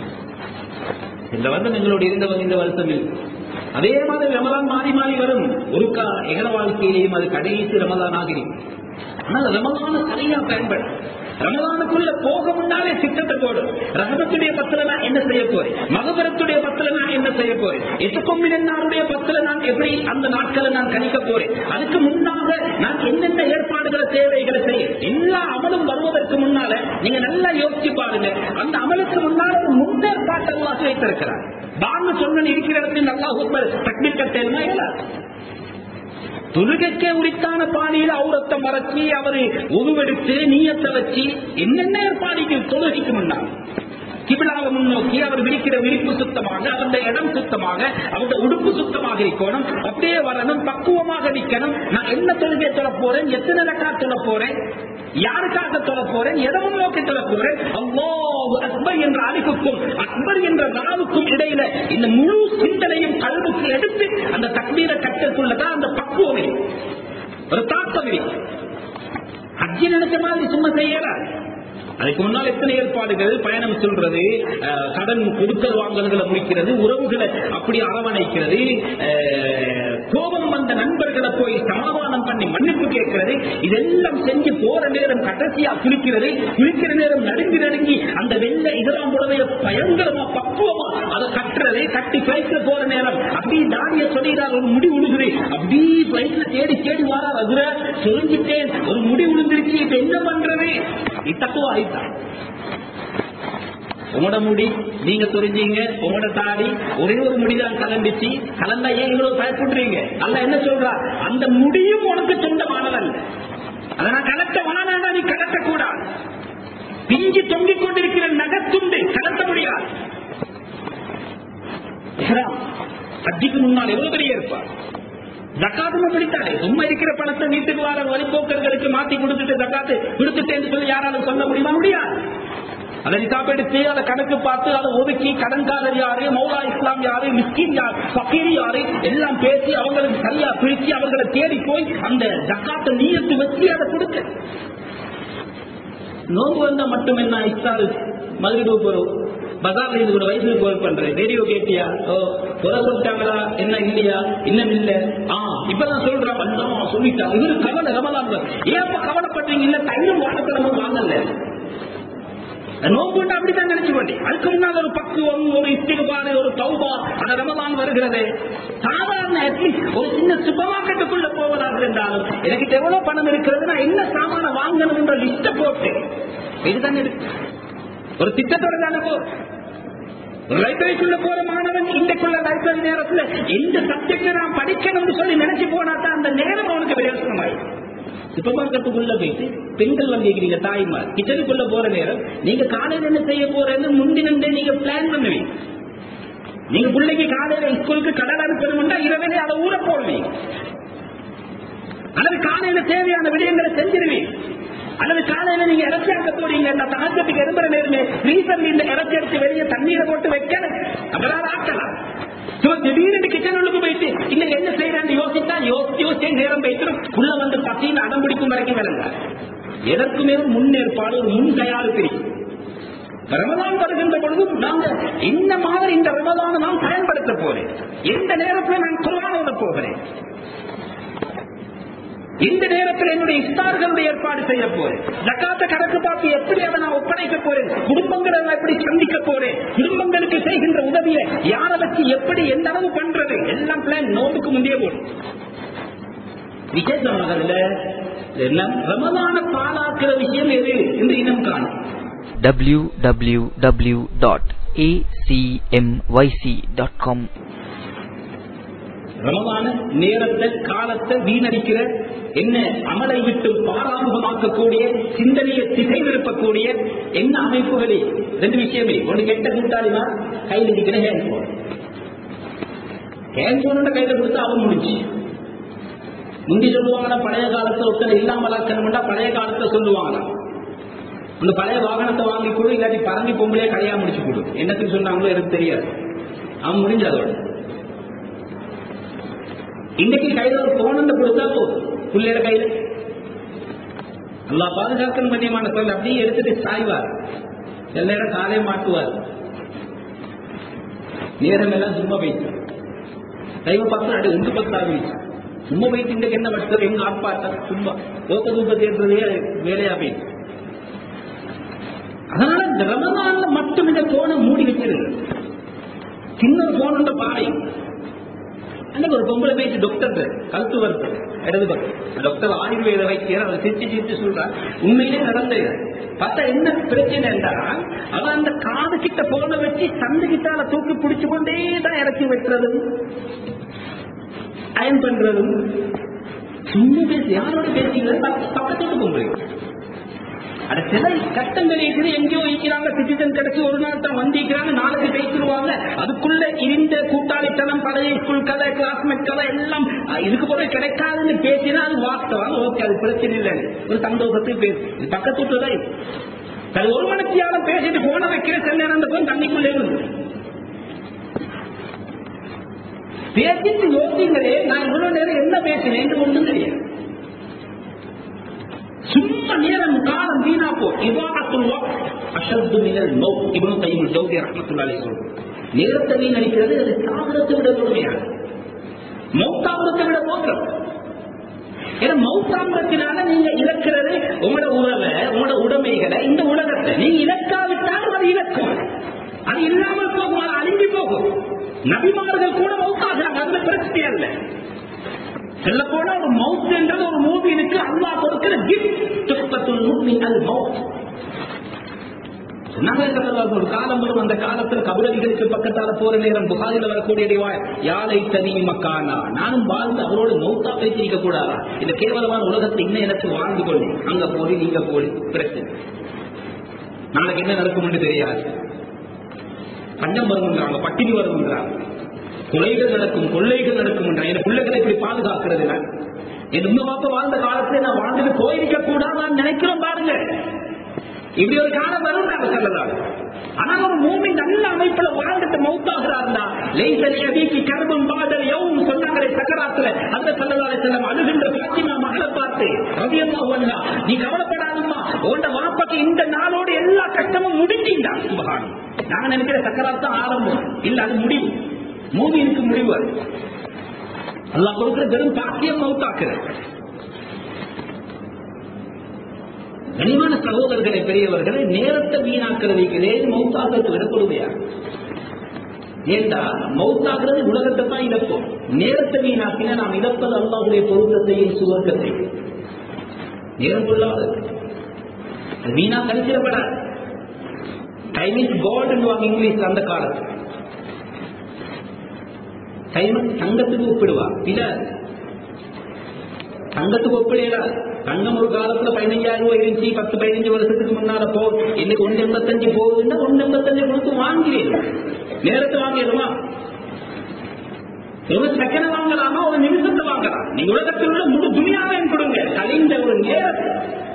இந்த வருஷம் எங்களோட இருந்தவங்க இந்த வருஷம் இல்லை அதே மாதிரி ரமதான் மாறி மாறி வரும் ஒரு கா எங்கள வாழ்க்கையிலையும் அது கடைசி ரமதான் ஆகிறேன் ஆனால் ரமதான சரியா பயன்படும் ரமதானுக்குள்ள போக முன்னாலே திட்டத்தை போடும் ரகபத்துடைய பத்துல நான் என்ன செய்ய போறேன் மகபரத்துடைய பத்துல நான் என்ன செய்ய போறேன் எட்டுக்கொம்பினாருடைய பத்துல நான் எப்படி அந்த நாட்களை நான் கணிக்க போறேன் அதுக்கு முன்னாக நான் என்னென்ன ஏற்பாடுகளை தேவைகளை செய்ய எல்லா அமலும் வருவதற்கு முன்னால நீங்க நல்லா யோசிச்சு பாருங்க அந்த அமலுக்கு முன்னால ஒரு முன்னேற்பாட்டு அல்லாஹ் வைத்திருக்கிறார் பாங்க சொன்ன இருக்கிற இடத்துல நல்லா தக்மீர் கட்டேன்னா இயலாது தொழுகைக்கே உரித்தான பாணியில் அவுரத்தை மறைச்சி அவரு உருவெடுத்து நீயத்தை வச்சு என்னென்ன ஏற்பாடுக்கு தொழுகைக்கு முன்னால் கிபிலாவை முன்னோக்கி அவர் விரிக்கிற விரிப்பு சுத்தமாக அவருடைய இடம் சுத்தமாக அவருடைய உடுப்பு சுத்தமாக இருக்கணும் அப்படியே வரணும் பக்குவமாக நிக்கணும் நான் என்ன தொழுகை தொழ போறேன் எத்தனை ரக்கா தொழ போறேன் யாருக்காக தொழ போறேன் எதவும் நோக்கி தொழ போறேன் அல்லாஹ் அக்பர் என்ற அறிவுக்கும் அக்பர் என்ற நாவுக்கும் இடையில இந்த முழு சிந்தனையும் கல்வுக்கு எடுத்து அந்த தக்மீர கட்டத்துள்ளதான் அந்த பக்குவம் இருக்கு. ஒரு தாக்கம் இருக்கு. ஹஜ்ஜி நினைச்ச மாதிரி சும்மா செய்யறாரு அதுக்கு முன்னால் எத்தனை ஏற்பாடுகள் பயணம் சொல்றது அஹ், கடன் கொடுக்கல் வாங்கல்களை முடிக்கிறது உறவுகளை அப்படி அரவணைக்கிறது அஹ், கோபம் வந்த நண்பர்களை போய் சமாதானம் பண்ணி மன்னிப்பு கேட்கிறது இதெல்லாம் செஞ்சு போற நேரம் கடைசியா குளிக்கிறது குளிக்கிற நேரம் நடுங்கி நடுங்கி அந்த வெள்ள இதெல்லாம் உடவைய பயங்கரமா பக்குவமா அதை கட்டுறது கட்டி பிளைட்ல போற நேரம் அப்படி தாடிய சொல்லிடுறார் ஒரு முடி உழுகுது அப்படி பிளைட்ல தேடி தேடி வாரார் அதுல சொல்லிட்டேன் ஒரு முடி உழுந்துருச்சு இப்ப என்ன பண்றது இத்தக்குவா ஆயிட்டான் உங்களோட முடி நீங்க தெரிஞ்சீங்க உங்களோட தாடி ஒரே ஒரு முடிதான் கலந்துச்சு கலந்தா ஏன் இவ்வளவு பயப்படுறீங்க அல்ல என்ன சொல்றா அந்த முடியும் உனக்கு சொந்தமானதல்ல அதை நான் கலட்ட வானாடா நீ கலட்ட கூடாது பிஞ்சு தொங்கிக் கொண்டிருக்கிற நகத்துண்டு கலட்ட முடியாது இஹ்ராம். ஹஜ்ஜிக்கு முன்னால் எவ்வளவு பெரிய இருப்பார் ஜக்காத்தும் அப்படித்தானே சும்மா இருக்கிற பணத்தை வீட்டுக்கு வர வழிபோக்கர்களுக்கு மாத்தி கொடுத்துட்டு ஜக்காத்து கொடுத்துட்டேன்னு சொல்லி யாராலும் சொல்ல முடியுமா முடியாது அதை நிசாபெடுத்து அதை கணக்கு பார்த்து அதை ஒதுக்கி கடன்காரர் யாரு மௌலா இஸ்லாம் யாரு மிஸ்கின் யார் ஃபக்கீர் யாரு எல்லாம் பேசி அவங்களுக்கு சரியா பிரிச்சு அவர்களை தேடி போய் அந்த ஜக்காத்தை நீயத்து வச்சு அதை கொடுக்க நோம்பு வந்தா மட்டும் என்ன இஸ்தாரு மதுரை போறோம் பஜார்ல இது ஒரு வயசுக்கு ஒர்க் பண்றேன் ரேடியோ கேட்டியா ஓ குறை சொல்லிட்டாங்களா என்ன இல்லையா இன்னும் இல்ல ஆ இப்பதான் சொல்றேன் வந்தோம் சொல்லிட்டாங்க இவரு கவலை ரமலான் ஏப்ப கவலைப்படுறீங்க இல்ல தைரும் வாழைக்கிழமை வாங்கல நோம்புண்டா அப்படித்தான் நினைச்சு கொண்டே அதுக்கு முன்னால் ஒரு பக்குவம் ஒரு இஸ்திகுபாடு ஒரு தௌபா அந்த ரமலான் வருகிறது சாதாரண அட்லீஸ்ட் ஒரு சின்ன சூப்பர் மார்க்கெட்டுக்குள்ள போவதாக இருந்தாலும் எனக்கு எவ்வளவு பணம் இருக்கிறது நான் என்ன சாமான வாங்கணும்ன்ற லிஸ்ட போட்டு இதுதான் இருக்கு ஒரு திட்டத்தோட தானே போ லைப்ரரிக்குள்ள போற மாணவன் இன்றைக்குள்ள லைப்ரரி நேரத்துல எந்த சப்ஜெக்ட் நான் படிக்கணும்னு சொல்லி நினைச்சு போனா தான் அந்த நேரம் அவனுக்கு பிரயோசனமாயிடும் சூப்பர் மார்க்கெட்டுக்குள்ள போயிட்டு பெண்கள் வந்து கேக்குறீங்க தாய்மார் கிச்சனுக்குள்ள போற நேரம் நீங்க காலையில என்ன செய்ய போறேன்னு முந்தினே நீங்க பிளான் பண்ணுவீங்க நீங்க பிள்ளைக்கு காலையில ஸ்கூலுக்கு கடல் அனுப்பணும்னா இரவிலே அதை ஊற போடுவீங்க அல்லது காலையில தேவையான விடயங்களை செஞ்சிருவீங்க அல்லது காலையில நீங்க இறச்சி ஆக்க போறீங்க இந்த தகஜத்துக்கு எறும்புற நேரமே ரீசன் இந்த இறச்சி எடுத்து வெளியே தண்ணீரை போட்டு வைக்கல அவரால் ஆக்கலாம் சும்மா திடீர்னு கிச்சன் உள்ளுக்கு போயிட்டு இன்னைக்கு என்ன செய்யறான்னு யோசித்தா யோசிச்சு யோசிச்சே நேரம் போயிட்டு உள்ள வந்து பசின்னு அடம் பிடிக்கும் வரைக்கும் விளங்க எதற்குமே ஒரு முன்னேற்பாடு ஒரு முன் தயாரிப்பு ரமதான் வருகின்ற பொழுதும் நாங்க இந்த மாதிரி இந்த ரமதான நான் பயன்படுத்த போறேன் எந்த நேரத்தில் நான் குரான் ஓத போகிறேன் இந்த நேரத்தில் என்னுடைய இஸ்தார்களுடைய ஏற்பாடு செய்ய போறேன் ஜக்காத்த கணக்கு பார்த்து எப்படி அதை நான் ஒப்படைக்க போறேன் குடும்பங்களை நான் எப்படி சந்திக்க போறேன் குடும்பங்களுக்கு செய்கின்ற உதவியை யாரை வச்சு எப்படி எந்த அளவு பண்றது எல்லாம் பிளான் நோட்டுக்கு முந்தைய போடும் விசேஷமாக அதுல என்ன ரமதான பாலாக்குற விஷயம் எது என்று இனம் காணும் www.acmyc.com ரமதான நேரத்தை காலத்தை வீணடிக்கிற என்ன அமலை விட்டு பாராமுகமாக்கக்கூடிய சிந்தனையை திசை நிரப்பக்கூடிய என்ன அமைப்புகளே ரெண்டு விஷயமே ஒன்று கெட்ட கூட்டாளிமா கையில் இருக்கிற ஹேண்ட்போன் ஹேண்ட்போனோட கையில கொடுத்து அவன் முடிஞ்சு முந்தி சொல்லுவாங்கன்னா பழைய காலத்தை ஒருத்தர் இல்லாமலாக்கணும்னா பழைய காலத்தை சொல்லுவாங்களாம் அந்த பழைய வாகனத்தை வாங்கி கொடு இல்லாட்டி பறந்து பொம்பளையே கடையா முடிச்சு கொடு என்னத்துக்கு சொன்னாங்களோ எனக்கு தெரியாது அவன் முடிஞ்ச அதோட இன்னைக்கு கையில ஒரு போனந்த கொடுத்தா போதும் பிள்ளையோட கையில நல்லா பாதுகாக்கணும் கண்ணியமான சொல்ல அப்படியே எடுத்துட்டு சாய்வார் சில நேரம் காலே மாட்டுவார் நேரம் எல்லாம் சும்மா போயிட்டு தெய்வ பக்கம் அடி உண்டு பத்தாது சும்மா போயிட்டு இன்றைக்கு என்ன பட்சம் எங்க ஆப்பாட்டம் சும்மா தோக்க தூக்க தேர்றதே வேலையா போயிட்டு அதனால இந்த ரமதான்ல மட்டும் இந்த போனை மூடி வச்சிருங்க சின்ன போன் பாவை அன்னைக்கு ஒரு பொம்பளை பேசி டாக்டர் கழுத்து வருது இடது பக்கம் டாக்டர் ஆயுர்வேத வைத்தியர் அவர் சிரிச்சு சிரிச்சு சொல்றார் உண்மையிலே நடந்தது பார்த்தா என்ன பிரச்சனை என்றால் அவன் அந்த காது கிட்ட போன வச்சு சந்து கிட்டால தூக்கி பிடிச்சு கொண்டே தான் இறக்கி வைக்கிறதும் அயன் பண்றதும் சும்மா பேசி யாரோட பேசிக்கல பக்கத்துக்கு பொம்பளை அது சில கஷ்டங்கள் இருக்குது எங்கேயோ இருக்கிறாங்க சிட்டிசன் கிடைச்சு ஒரு நாள் தான் வந்திருக்கிறாங்க நாளைக்கு பேசிடுவாங்க அதுக்குள்ள இருந்த கூட்டாளித்தனம் பழைய ஸ்கூல் கதை கிளாஸ்மேட் கதை எல்லாம் இதுக்கு போல கிடைக்காதுன்னு பேசினா அது வாஸ்தவம் ஓகே அது பிரச்சனை இல்லை ஒரு சந்தோஷத்துக்கு பேசு இது பக்கத்து தான் அது ஒரு மணித்தியாலும் பேசிட்டு போன வைக்கிற சில நேரம் அந்த போன் தண்ணிக்குள்ளே இருந்து பேசிட்டு யோசிங்களே நான் இவ்வளவு நேரம் என்ன பேசினேன் ஒன்றும் தெரியாது சும்மா நேரம் காலம் வீணா போ இவாத்துல் வக்த் அஷத்து மினல் மௌத் இப்னு கையும் ஜௌதி ரஹ்மத்துல்லாஹி சொல்றாங்க நேரத்தை வீணடிக்கிறது அது சாகரத்தை விட கொடுமையான மௌத்தாபுரத்தை விட போகிறது ஏன்னா மௌத்தாபுரத்தினால நீங்க இழக்கிறது உங்களோட உறவை உங்களோட உடைமைகளை இந்த உலகத்தை நீங்க இழக்காவிட்டாலும் அது இழக்கும் அது இல்லாமல் போகும் அது அழிஞ்சு போகும் நபிமார்கள் கூட மௌத்தாகிறாங்க அதுல பிரச்சனை இல்லை சொல்ல போனா ஒரு மவுத் என்றது ஒரு மூவினுக்கு அல்லா கொடுக்கிற கிஃப்ட் அது மவுத் ஒரு காலம் வரும் அந்த காலத்தில் கபலடிகளுக்கு பக்கத்தால போற நேரம் புகாரில் வரக்கூடிய யாழை தனி மக்கானா நானும் வாழ்ந்து அவரோடு மௌத்தா பேசிக்க கூடாதா இந்த கேவலமான உலகத்தை இன்னும் எனக்கு வாழ்ந்து கொள்ளு அங்க போய் நீங்க போய் பிரச்சனை நாளைக்கு என்ன நடக்கும் என்று தெரியாது பஞ்சம் வருங்கிறாங்க பட்டினி வருங்கிறாங்க கொலைகள் நடக்கும் கொள்ளைகள் நடக்கும் என்ற என் பிள்ளைகளை இப்படி பாதுகாக்கிறது நான் என் உங்க பாப்பா வாழ்ந்த காலத்துல நான் வாழ்ந்துட்டு போயிருக்க கூடாது நான் நினைக்கிறோம் பாருங்க இப்படி ஒரு காலம் வரும் நாங்க சொல்லலாம் ஆனா ஒரு மூமி நல்ல அமைப்புல வாழ்ந்துட்டு மௌத்தாகிறார்னா லைசல் எதிக்கு கரும்பும் பாதல் எவும் சொன்னாங்களே சக்கராத்துல அந்த சல்லதாலே செல்லம் அழுகின்ற பாத்திமா மகளை பார்த்து ரவியம்மா ஒன்னா நீ கவலைப்படாதம்மா உன்ட வாப்பக்கு இந்த நாளோடு எல்லா கஷ்டமும் முடிஞ்சீங்க சுபகானம் நாங்க நினைக்கிற சக்கராத் தான் ஆரம்பம் இல்ல அது முடிவு மூவினுக்கு முடிவு அது அல்லாஹ் கொடுக்கிற வெறும் பாக்கியம் மௌத்தாக்குறது கனிமான சகோதரர்களை பெரியவர்களை நேரத்தை வீணாக்குறதுக்கு மௌத்தாகிறது விட கொடுமையா ஏண்டா மௌத்தாகிறது உலகத்தை தான் இழப்போம் நேரத்தை வீணாக்கினா நாம் இழப்பது அல்லாவுடைய பொருத்தத்தையும் சுவர்க்கத்தையும் நேரம் கொள்ளாது அது வீணா கணிச்சிடப்படாது டைம் இஸ் காட் இங்கிலீஷ் அந்த காலத்து டைம் தங்கத்துக்கு ஒப்பிடுவா இல்ல தங்கத்துக்கு ஒப்பிடல தங்கம் ஒரு காலத்துல பதினஞ்சாயிரம் ரூபாய் இருந்துச்சு பத்து பதினஞ்சு வருஷத்துக்கு முன்னால போ இன்னைக்கு ஒன்று எண்பத்தஞ்சு போகுதுன்னா ஒன்று எண்பத்தஞ்சு கொடுத்து வாங்கிறேன் நேரத்தை வாங்கிடுமா ஒரு செகண்ட் வாங்கலாமா ஒரு நிமிஷத்தை வாங்கலாம் நீங்க உலகத்தில் உள்ள முழு துணியாவே கொடுங்க கலைந்த ஒரு நேரத்தை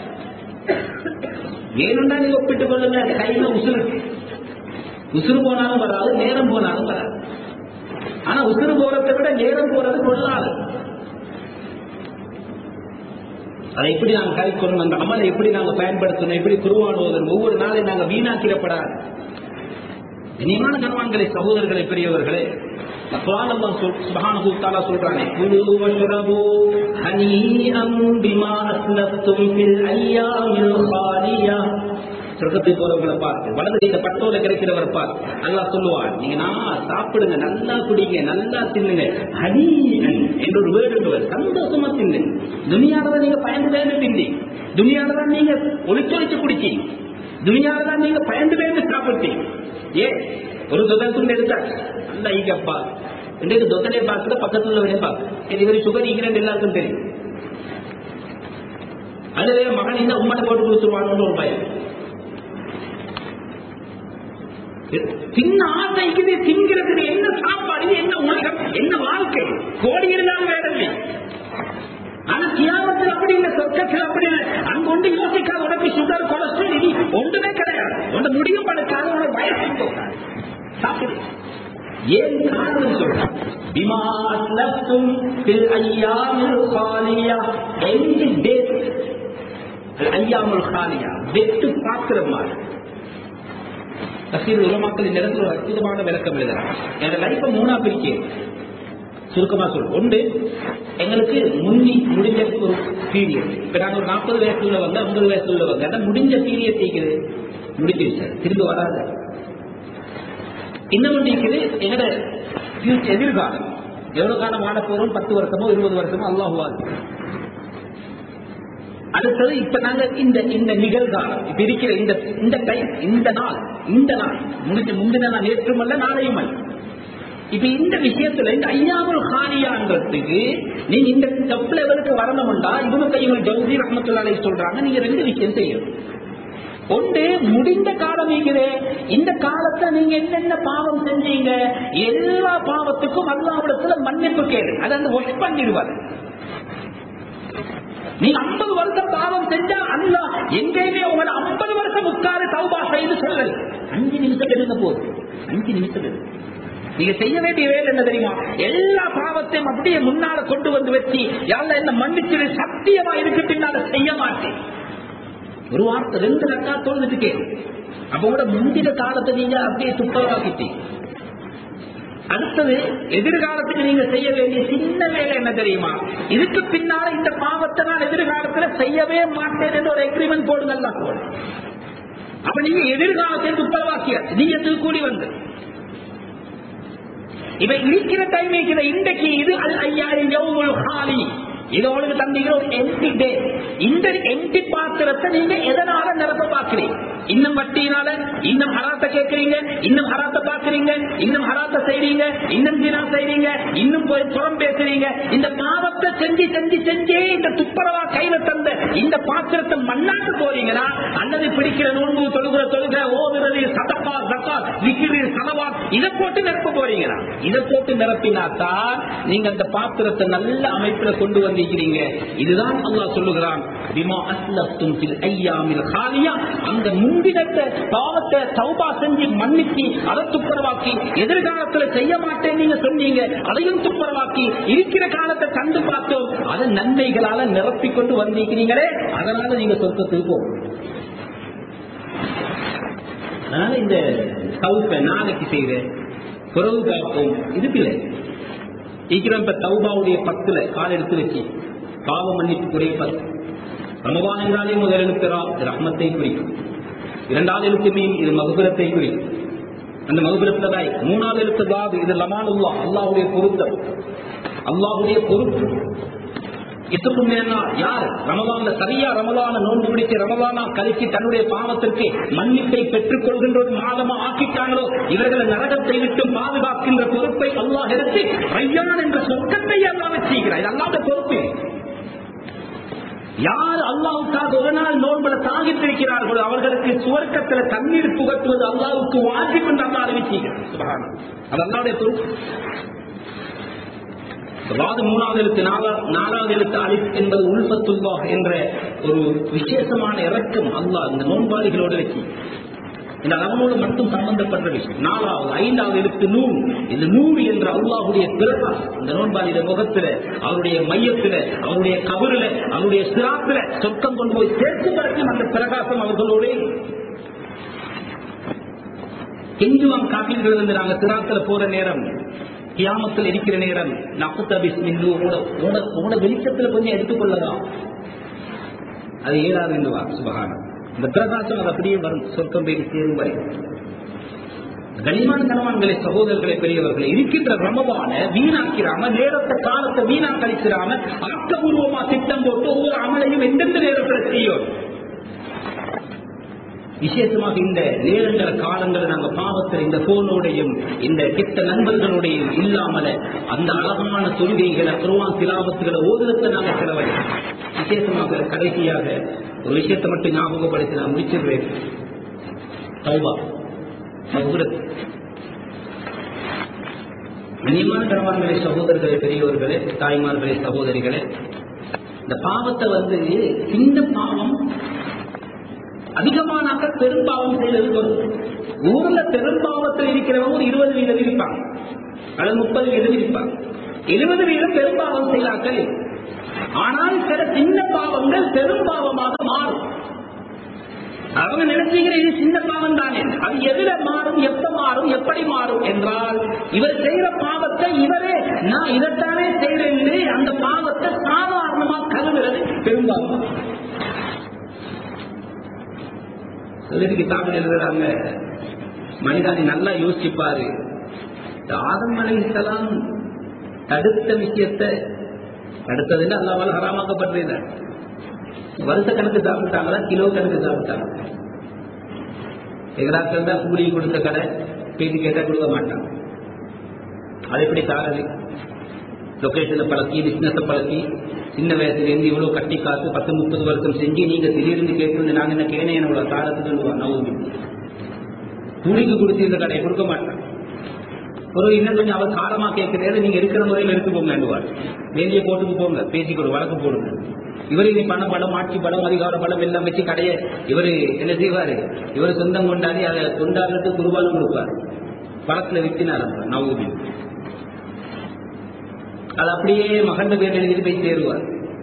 வேணும்னா நீங்க ஒப்பிட்டுக் கொள்ளுங்க கையில உசுறு உசுறு போனாலும் வராது நேரம் போனாலும் வராது ஆனா உசுறு போறதை விட நேரம் போறது கொள்ளாது அதை எப்படி நாங்க கலைக்கணும் அந்த அமலை எப்படி நாங்க பயன்படுத்தணும் எப்படி குருவானுவதன் ஒவ்வொரு நாளையும் நாங்க வீணாக்கிடப்படாது இனிமான கர்வான்களை சகோதரர்களை பெரியவர்களே குரான் அல்லாஹ் சொல் சுப்ஹானஹு தஆலா சொல்றானே குலு வஷ்ரபு ஹனீஅம் பிமா அஸ்லஃப்தும் ஃபில் அய்யாமில் காலியா சொர்க்கத்துக்கு போறவங்களை பார்த்து வலது கையில பட்டோல கிடைக்கிறவரை பார்த்து அல்லாஹ் சொல்லுவான் நீங்க நான் சாப்பிடுங்க நல்லா குடிங்க நல்லா தின்னுங்க ஹனீஅன் என்ற ஒரு வேர்டு சந்தோஷமா தின்னு துனியால தான் நீங்க பயந்து பயந்து தின்னி துனியால தான் நீங்க ஒளிச்சொலிச்சு குடிச்சீங்க துனியால தான் நீங்க பயந்து பயந்து சாப்பிட்டீங்க ஏ ஒரு தொகை எடுத்தாச்சு நல்லா ஈகப்பா இன்றைக்கு தொகலையை பார்க்கல பக்கத்துல உள்ளவனே பார்க்க இது வரை சுகர் ஈகிறேன் எல்லாருக்கும் தெரியும் அதுவே மகன் இந்த உம்மனை போட்டு கொடுத்துருவானு ஒரு பயம் தின்ன ஆசைக்குது திங்கிறதுக்கு என்ன சாப்பாடு என்ன உலகம் என்ன வாழ்க்கை கோடி இருந்தாலும் வேடவில்லை ஆனா தியாகத்தில் அப்படி இல்லை சொர்க்கத்தில் அப்படி இல்லை அங்க ஒன்று யோசிக்காத உனக்கு சுகர் கொலஸ்ட்ரால் இது ஒன்றுமே கிடையாது ஒன்று முடியும் படுக்காத உனக்கு வயசு போகாது சாப்பிடு ஏன் காரணம் சொல்றான் பிமா அஸ்லப்தும் ஃபில் அய்யாமில் காலியா எந்த டேட் ஐயாமுல் காலியா வெட்டு பாத்திரம் மாதிரி தசீர் உலமாக்கள் இந்த இடத்துல ஒரு அற்புதமான விளக்கம் எழுதுறாங்க என் லைஃபை மூணா பிரிக்க சுருக்கமா சொல் ஒன்று எங்களுக்கு முன்னி முடிஞ்ச ஒரு பீரியட் இப்ப நாங்க ஒரு நாற்பது வயசுல உள்ளவங்க ஐம்பது வயசுல உள்ளவங்க அதான் முடிஞ்ச பீரியட் இருக்குது முடிஞ்சிருச்சு திரும்ப வராது இன்னும் ஒன்று இருக்குது எங்களோட future எதிர்காலம் எவ்வளவு காலம் வாழ போறோம் பத்து வருஷமோ இருபது வருஷமோ அல்லாஹுவாது அடுத்தது இப்ப நாங்க இந்த இந்த நிகழ்காலம் இப்ப இருக்கிற இந்த இந்த டைம் இந்த நாள் இந்த நாள் முடிஞ்ச முந்தின நாள் நேற்றும் அல்ல நாளையும் அல்ல இப்ப இந்த விஷயத்துல இந்த ஐயாமல் ஹானியான்றதுக்கு நீங்க இந்த டப் லெவலுக்கு வரணும்டா இவங்க கையில் ஜவுதி ரஹமத்துல்லாலை சொல்றாங்க நீங்க ரெண்டு விஷயம் செய்யணும் ஒன்று முடிந்த காலம் நீங்களே இந்த காலத்துல நீங்க என்னென்ன பாவம் செஞ்சீங்க எல்லா பாவத்துக்கும் அல்லாவிடத்துல மன்னிப்பு கேளு அதை அந்த ஒஷ் பண்ணிடுவார் நீ ஐம்பது வருஷம் பாவம் செஞ்சா அல்லா எங்கேயுமே உங்களை ஐம்பது வருஷம் உட்கார தௌபா செய்து சொல்லல அஞ்சு நிமிஷம் எடுங்க போதும் அஞ்சு நிமிஷம் எடுங்க நீங்க செய்ய வேண்டிய வேலை என்ன தெரியுமா எல்லா பாவத்தையும் அப்படியே முன்னால கொண்டு வந்து வச்சு யாரும் என்ன மன்னிச்சிரு சத்தியமா இருக்கு பின்னால செய்ய மாட்டேன் ஒரு வார்த்தை ரெண்டு ரக்கா தொழுதுட்டு கேளு அப்ப கூட முந்தின காலத்தை நீங்க அப்படியே துப்பரவாக்கிட்டீங்க அடுத்தது எதிர்காலத்துக்கு நீங்க செய்ய வேண்டிய சின்ன வேலை என்ன தெரியுமா இதுக்கு பின்னால இந்த பாவத்தை நான் எதிர்காலத்துல செய்யவே மாட்டேன் என்று ஒரு எக்ரிமெண்ட் போடுங்க போடு அப்ப நீங்க எதிர்காலத்தை துப்பரவாக்கிய நீங்க கூடி வந்து இப்ப இருக்கிற டைம் இருக்கிற இன்றைக்கு இது அல் ஐயாயிரம் எவ்வளவு ஹாலி இது உங்களுக்கு தந்தீங்க ஒரு எம்டி டே இந்த எம்டி பாத்திரத்தை நீங்க எதனால நிரப்ப பாக்குறீங்க இன்னும் வட்டியினால இன்னும் ஹராத்த கேட்கறீங்க இன்னும் ஹராத்த பாக்குறீங்க இன்னும் ஹராத்த செய்றீங்க இன்னும் தினா செய்றீங்க இன்னும் போய் புறம் பேசுறீங்க இந்த பாவத்தை செஞ்சு செஞ்சு செஞ்சே இந்த துப்புரவா கையில தந்த இந்த பாத்திரத்தை மண்ணாட்டு போறீங்கன்னா அல்லது பிடிக்கிற நோன்பு தொழுகிற தொழுக ஓதுறது சதப்பா சப்பா விக்கிறு சலவா இதை போட்டு நிரப்ப போறீங்களா இதை போட்டு நிரப்பினாத்தான் நீங்க அந்த பாத்திரத்தை நல்ல அமைப்புல கொண்டு வந்திருக்கிறீங்க இதுதான் அல்லாஹ் சொல்லுகிறான் பிமா அஸ்லப்தும் ஃபில் ஐயாமில் காலியா அந்த முன்தினத்தை பாவத்தை தௌபா செஞ்சு மன்னிச்சு அதை துப்புரவாக்கி எதிர்காலத்துல செய்ய மாட்டேன் நீங்க சொன்னீங்க அதையும் துப்புரவாக்கி இருக்கிற காலத்தை கண்டு பார்த்தோம் அதை நன்மைகளால நிரப்பிக் கொண்டு வந்திருக்கிறீங்களே அதனால நீங்க சொர்க்கத்துக்கு போகும் அதனால இந்த தவுப்பை நாளைக்கு செய்த குறவு காப்போம் இதுக்கில்லை சீக்கிரம் இப்ப தௌபாவுடைய பத்துல கால் எடுத்து வச்சு பாவ மன்னிப்பு குறைப்பது ரமபான் என்றாலே முதல் எழுத்து ரா இது ரஹ்மத்தை குறிக்கும் இரண்டாவது எழுத்து மீன் இது மகுபுரத்தை குறிக்கும் அந்த மகுபுரத்ததாய் மூணாவது எழுத்து பாபு இது லமானுல்லா அல்லாஹுடைய பொருத்தம் அல்லாஹுடைய பொறுப்பு இதுக்கும் யார் ரமலான்ல சரியா ரமலான நோன்பு பிடிச்சு ரமலானா கழிச்சு தன்னுடைய பாவத்திற்கு மன்னிப்பை பெற்றுக் கொள்கின்ற ஒரு மாதமா ஆக்கிட்டாங்களோ இவர்களை நரகத்தை விட்டு பாதுகாக்கின்ற பொறுப்பை அல்லாஹ் எடுத்து ரையான் என்ற சொர்க்கத்தை அல்லாஹ் வச்சுக்கிறார் இது அல்லாத பொறுப்பு யார் அல்லாவுக்காக ஒரு நாள் நோன்பல தாகித்திருக்கிறார்களோ அவர்களுக்கு சுவர்க்கத்துல தண்ணீர் புகட்டுவது அல்லாவுக்கு வாஜிப் என்று அல்லா அறிவிச்சிருக்கிறார் அது அல்லாவுடைய பொறுப்பு அதாவது மூணாவது எழுத்து நாலாவது எழுத்து அலிப் என்பது உள்பத்துல்லா என்ற ஒரு விசேஷமான இறக்கம் அல்லாஹ் இந்த நோன்பாளிகளோடு வச்சு இந்த அவனோடு மட்டும் சம்பந்தப்பட்ட விஷயம் நாலாவது ஐந்தாவது எழுத்து நூல் இந்த நூல் என்ற அல்லாஹுடைய பிரகாசம் இந்த நோன்பாளிய முகத்துல அவருடைய மையத்துல அவருடைய கபருல அவருடைய சிராத்துல சொர்க்கம் கொண்டு போய் சேர்க்கும் வரைக்கும் அந்த பிரகாசம் அவர்களோட கெஞ்சுவான் காப்பீர்கள் இருந்து நாங்க சிராத்துல போற நேரம் கியாமத்தில் இருக்கிற நேரம் நப்புத்தபிஸ் மின்னு உங்களோட வெளிச்சத்துல கொஞ்சம் எடுத்துக்கொள்ளலாம் அது ஏழாவது என்றுவா சுபகானம் இந்த பிரகாசம் அது அப்படியே வரும் சொர்க்கம் போய் சேரும் வரை கனிமான கனவான்களை சகோதரர்களை பெரியவர்களை இருக்கின்ற ரமவான வீணாக்கிறாம நேரத்தை காலத்தை வீணா கழிச்சிடாம ஆக்கபூர்வமா திட்டம் போட்டு ஒவ்வொரு அமலையும் எந்தெந்த நேரத்தில் செய்யும் விசேஷமாக இந்த நேரங்கள காலங்களை நாங்க பாவத்தில் இந்த போனோடையும் இந்த கெட்ட நண்பர்களுடையும் இல்லாமல அந்த அழகான தொழுகைகளை குருவான் திலாபத்துகளை ஓதுவத்தை நாங்க செலவழி விசேஷமாக கடைசியாக ஒரு விஷயத்தை மட்டும் ஞாபகப்படுத்தி நான் முடிச்சிடுவேன் தௌபா சௌரத் கண்ணியமான கரவான்களே சகோதரர்களே பெரியவர்களே தாய்மார்களே சகோதரிகளே இந்த பாவத்தை வந்து இந்த பாவம் அதிகமானாக்க பெரும்பாவம் செய்தது வரும் ஊர்ல பெரும்பாவத்தில் இருக்கிறவங்க ஒரு இருபது வீதம் இருப்பாங்க அல்லது முப்பது வீதம் இருப்பாங்க எழுபது வீதம் பெரும்பாவம் செய்தாக்கள் ஆனால் சில சின்ன பாவங்கள் பெரும்பாவமாக மாறும் அவங்க நினைச்சீங்க இது சின்ன பாவம் தானே அது எதுல மாறும் எப்ப மாறும் எப்படி மாறும் என்றால் இவர் செய்யற பாவத்தை இவரே நான் இதைத்தானே செய்யறேன் அந்த பாவத்தை சாதாரணமா கருதுறது பெரும்பாவம் சிலருக்கு தாக்கல் எழுதுறாங்க மனிதனை நல்லா யோசிப்பாரு ஆதம் அலைசலாம் தடுத்த விஷயத்தை தடுத்ததில்லை அல்லாவால் ஹராமாக்கப்பட்டதில்ல வருஷ கணக்கு சாப்பிட்டாங்களா கிலோ கணக்கு சாப்பிட்டாங்க எங்கடாக்கள் தான் கூலி கொடுத்த கடை பேசி கேட்டா கொடுக்க மாட்டாங்க அது எப்படி தாரது லொகேஷனை பழக்கி பிசினஸை பழக்கி சின்ன வயசுல இருந்து இவ்வளவு கட்டி காத்து பத்து முப்பது வருஷம் செஞ்சு நீங்க திடீர்னு கேட்டு நாங்க என்ன கேனே என்னோட தாரத்துக்கு சொல்லுவோம் நவமி கூலிக்கு கொடுத்து இந்த கடையை கொடுக்க மாட்டாங்க ஒரு இன்னும் கொஞ்சம் அவர் காரமா கேட்கிறேன் நீங்க இருக்கிற முறையில் எடுத்து போங்க வேண்டிய போட்டுக்கு போங்க பேசிக்கொடு வழக்கு போடுங்க இவரு நீ பண படம் ஆட்சி படம் அதிகார படம் எல்லாம் வச்சு கடையை இவரு என்ன செய்வாரு இவரு சொந்தம் கொண்டாடி அதை கொண்டாடுறதுக்கு குருபாலும் கொடுப்பார் பணத்துல வித்தினார் நவமி அது அப்படியே மகண்ட பேர் எழுதி போய் சேருவார்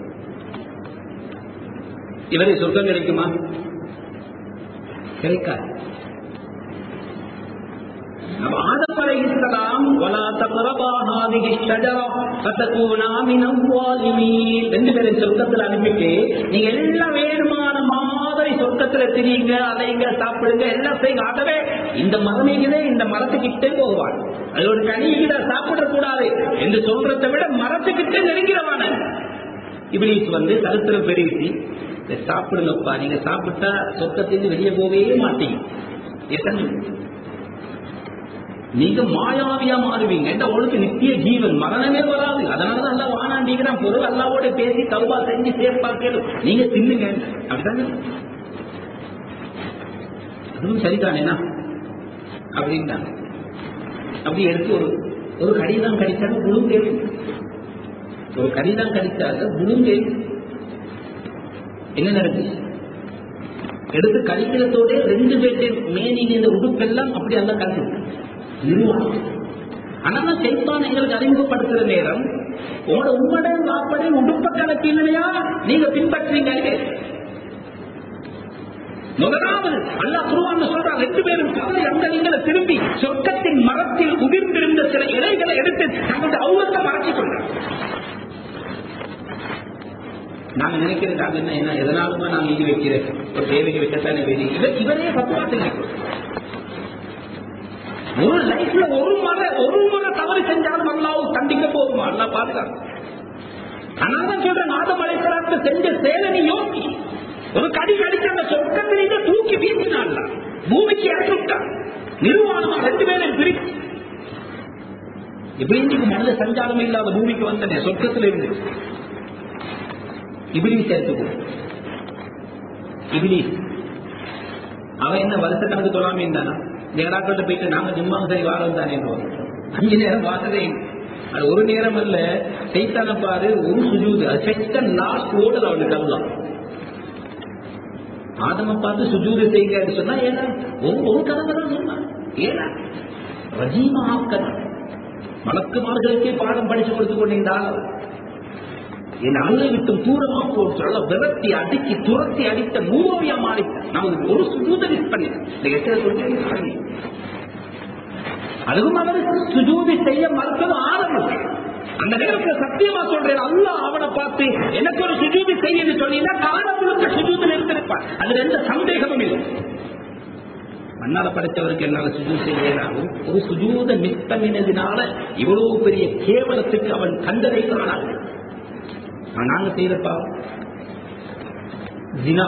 இவரை சொர்க்கம் கிடைக்குமா கிடைக்காது ஆதம் அலைஹிஸ்ஸலாம் வலா தக்ரபா ஹாதிஹி ஷஜரா ஃபதகூனா மினல் ஸாலிமீன் ரெண்டு பேரும் சொர்க்கத்துல அனுப்பிட்டு நீங்க எல்லாம் வேணுமான மாதிரி சொர்க்கத்துல திரியுங்க அலைங்க சாப்பிடுங்க எல்லாம் செய்யுங்க அதவே இந்த மரமிகளே இந்த மரத்துக்கிட்டே போவான் அது ஒரு கனிகிட சாப்பிடக்கூடாது என்று சொல்றதை விட மரத்துக்கிட்டே நெருங்கிறவான இபிலிஸ் வந்து சரித்திரம் பெருகி இதை சாப்பிடுங்கப்பா நீங்க சாப்பிட்டா சொத்தத்திலிருந்து வெளியே போகவே மாட்டீங்க எத்தனை நீங்க மாயாவியா மாறுவீங்க என்ற உங்களுக்கு நித்திய ஜீவன் மரணமே வராது அதனாலதான் அல்ல வானாண்டிக்கிறான் பொருள் அல்லாவோட பேசி தௌபா செஞ்சு சேர்ப்பா கேளு நீங்க தின்னுங்க அப்படிதானே அதுவும் சரிதானேனா அப்படின்ட்டாங்க அப்படி எடுத்து ஒரு ஒரு கடிதம் கடிச்சாங்க புழுங்கே ஒரு கடிதம் கடிச்சாங்க புழுங்கே என்ன நடந்துச்சு எடுத்து கடிக்கிறதோட ரெண்டு பேர்ட்டே மேனிங்க இந்த உடுப்பெல்லாம் அப்படி எல்லாம் கலந்து நிர்வாகம் ஆனா சைத்தான் எங்களுக்கு அறிமுகப்படுத்துற நேரம் உங்களோட உங்களோட வாப்படை உடுப்ப கலக்கு இல்லையா நீங்க பின்பற்றீங்க முதலாவது அல்லா குருவான்னு சொல்றாங்க ரெண்டு பேரும் கவலை அந்த நீங்களை திரும்பி சொர்க்கத்தின் மரத்தில் உதிர்ந்திருந்த சில இலைகளை எடுத்து தங்களுடைய அவுரத்தை மறைச்சிக் கொண்டாங்க நாங்க நினைக்கிறது அது என்ன என்ன எதனாலுமே நாங்க இது வைக்கிறேன் ஒரு தேவைக்கு வைக்கத்தானே வேதி இவர் இவரே பத்துவாத்து ஒரு லைஃப்ல ஒரு முறை ஒரு முறை தவறு செஞ்சாலும் அல்லாவும் தண்டிக்க போகுமா அல்லா பாதுகாப்பு அதனால சொல்றேன் நாதம் அழைக்கிறாங்க செஞ்ச சேலை நீ யோசி ஒரு கடி கடிச்ச அந்த சொர்க்கத்திலே தூக்கி வீசினான் பூமிக்கு இறக்கிவிட்டான் நிர்வாணமா ரெண்டு பேரும் பிரிச்சு இப்படி இன்னைக்கு மனித சஞ்சாரம் இல்லாத பூமிக்கு வந்தனே சொர்க்கத்துல இருந்து இபிலிஸ் எடுத்துக்கோ இபிலிஸ் அவன் என்ன வருஷ கணக்கு தொழாம இருந்தானா நேராக்கிட்ட போயிட்டு நாங்க ஜும்மா சரி வாரம் தானே அஞ்சு நேரம் வாசதே அது ஒரு நேரம் அல்ல சைத்தான பாரு ஒரு சுஜூது அது செகண்ட் லாஸ்ட் ஓடுது அவனுக்கு அவ்வளவு ஆதம பார்த்து சுஜூது செய்யுங்க சொன்னா ஏன்னா ஒரு ஒரு கதவை தான் சொன்னான் ஏன்னா ரஜீமா ஆக்கன் மலக்குமார்களுக்கே பாடம் படிச்சு கொடுத்து கொண்டிருந்தால் என் அல்லை விட்டு தூரமா போட்டு சொல்ல விரட்டி அடிக்கி துரத்தி அடித்த மூவியா மாறி நமக்கு ஒரு சுஜூத மிஸ் பண்ணி இந்த எத்தனை சொல்லி மிஸ் பண்ணி அதுவும் அவர் சுஜூதி செய்ய மறுத்தது ஆரம்பம் அந்த நேரத்தில் சத்தியமா சொல்றேன் அல்ல அவனை பார்த்து எனக்கு ஒரு சுஜூதி செய்ய சொன்னீங்கன்னா காலம் முழுக்க சுஜூதில் இருந்திருப்பான் அதுல எந்த சந்தேகமும் இல்லை மண்ணால படைத்தவருக்கு என்னால சுஜூ செய்யலாம் ஒரு சுஜூத மிஸ் பண்ணினதுனால இவ்வளவு பெரிய கேவலத்துக்கு அவன் கண்டதைத்தான் நாங்க செய்யறப்பா ஜினா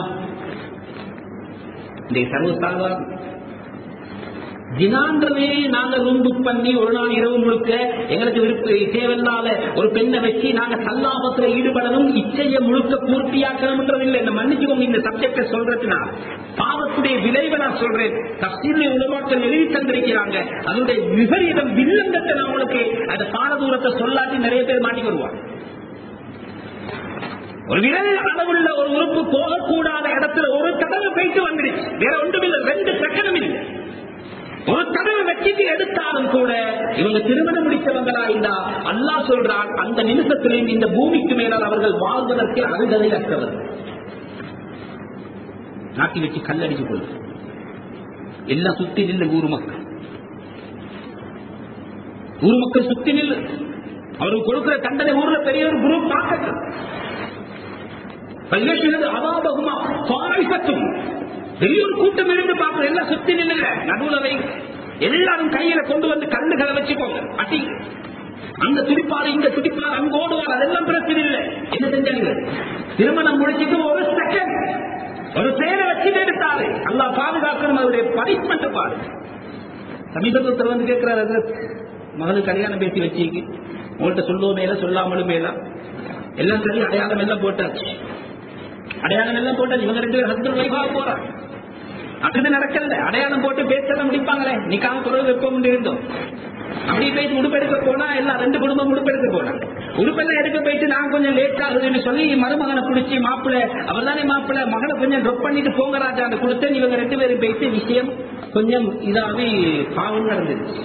இந்த சர்வசாதாரண ஜினான்றதே நாங்க ரூம் புக் பண்ணி ஒரு நாள் இரவு முழுக்க எங்களுக்கு விருப்ப தேவையில்லாத ஒரு பெண்ணை வச்சு நாங்க சல்லாபத்துல ஈடுபடணும் இச்சைய முழுக்க பூர்த்தியாக்கணும் இல்லை என்ன மன்னிச்சுக்கோங்க இந்த சப்ஜெக்ட சொல்றதுனா பாவத்துடைய விளைவை நான் சொல்றேன் தப்சீர்ல உலமாக்கள் எழுதி தந்திருக்கிறாங்க அதனுடைய விபரீதம் வில்லங்கத்தை நான் உங்களுக்கு அந்த பாரதூரத்தை சொல்லாட்டி நிறைய பேர் மாட்டிக்கிடுவாங்க ஒரு விரல் அளவுள்ள ஒரு உறுப்பு போகக்கூடாத இடத்துல ஒரு தடவை போயிட்டு வந்துடுச்சு வேற ஒன்றும் இல்லை ரெண்டு செகண்டும் இல்லை ஒரு தடவை வச்சுட்டு எடுத்தாலும் கூட இவங்க திருமணம் முடித்தவங்களா இருந்தா அல்லா சொல்றான் அந்த நிமிஷத்திலே இந்த பூமிக்கு மேலால் அவர்கள் வாழ்வதற்கு அருகதை அற்றவர் நாட்டி வச்சு கல்லடிச்சு கொள்ள எல்லாம் சுத்தி நின்று ஊர் மக்கள் ஊர் மக்கள் சுத்தி நின்று அவருக்கு கொடுக்கிற தண்டனை ஊர்ல பெரிய ஒரு குரூப் பார்க்கட்டும் அவாபகுமா பாய்பத்தும் பெரிய ஒரு கூட்டம் இருந்து பார்க்க எல்லாம் சுத்தி நில்லுங்க நடுவுல வை எல்லாரும் கையில கொண்டு வந்து கல்லுகளை வச்சுக்கோங்க அட்டி அந்த துடிப்பாரு இங்க துடிப்பாரு அங்க ஓடுவார் அதெல்லாம் பிரச்சனை இல்லை என்ன செஞ்சாங்க திருமணம் முடிச்சுட்டு ஒரு செகண்ட் ஒரு செயலை வச்சுட்டு எடுத்தாரு அல்லா பாதுகாக்கணும் அவருடைய பனிஷ்மெண்ட் பாரு சமீபத்தில் வந்து கேட்கிறாரு மகளுக்கு கல்யாணம் பேசி வச்சிருக்கு உங்கள்கிட்ட சொல்லுவோம் மேல சொல்லாமலும் மேல எல்லாம் சரி அடையாளம் எல்லாம் போட்டாச்சு அடையாளம் எல்லாம் போட்டாச்சு இவங்க ரெண்டு பேரும் ஹஸ்பண்ட் ஒய்ஃபாக போறாங்க அது நடக்கல அடையாளம் போட்டு பேச்செல்லாம் முடிப்பாங்களே நிக்காம குறவு வைப்போம் இருந்தோம் அப்படி போயிட்டு உடுப்பெடுக்க போனா எல்லாம் ரெண்டு குடும்பம் உடுப்பெடுக்க போனாங்க உடுப்பெல்லாம் எடுக்க போயிட்டு நான் கொஞ்சம் லேட் ஆகுதுன்னு சொல்லி மருமகனை பிடிச்சி மாப்பிள்ள அவர் தானே மாப்பிள்ள மகனை கொஞ்சம் ட்ரொப் பண்ணிட்டு போங்க ராஜா அந்த கொடுத்தேன் இவங்க ரெண்டு பேரும் போயிட்டு விஷயம் கொஞ்சம் இதாவே பாவம் நடந்துருச்சு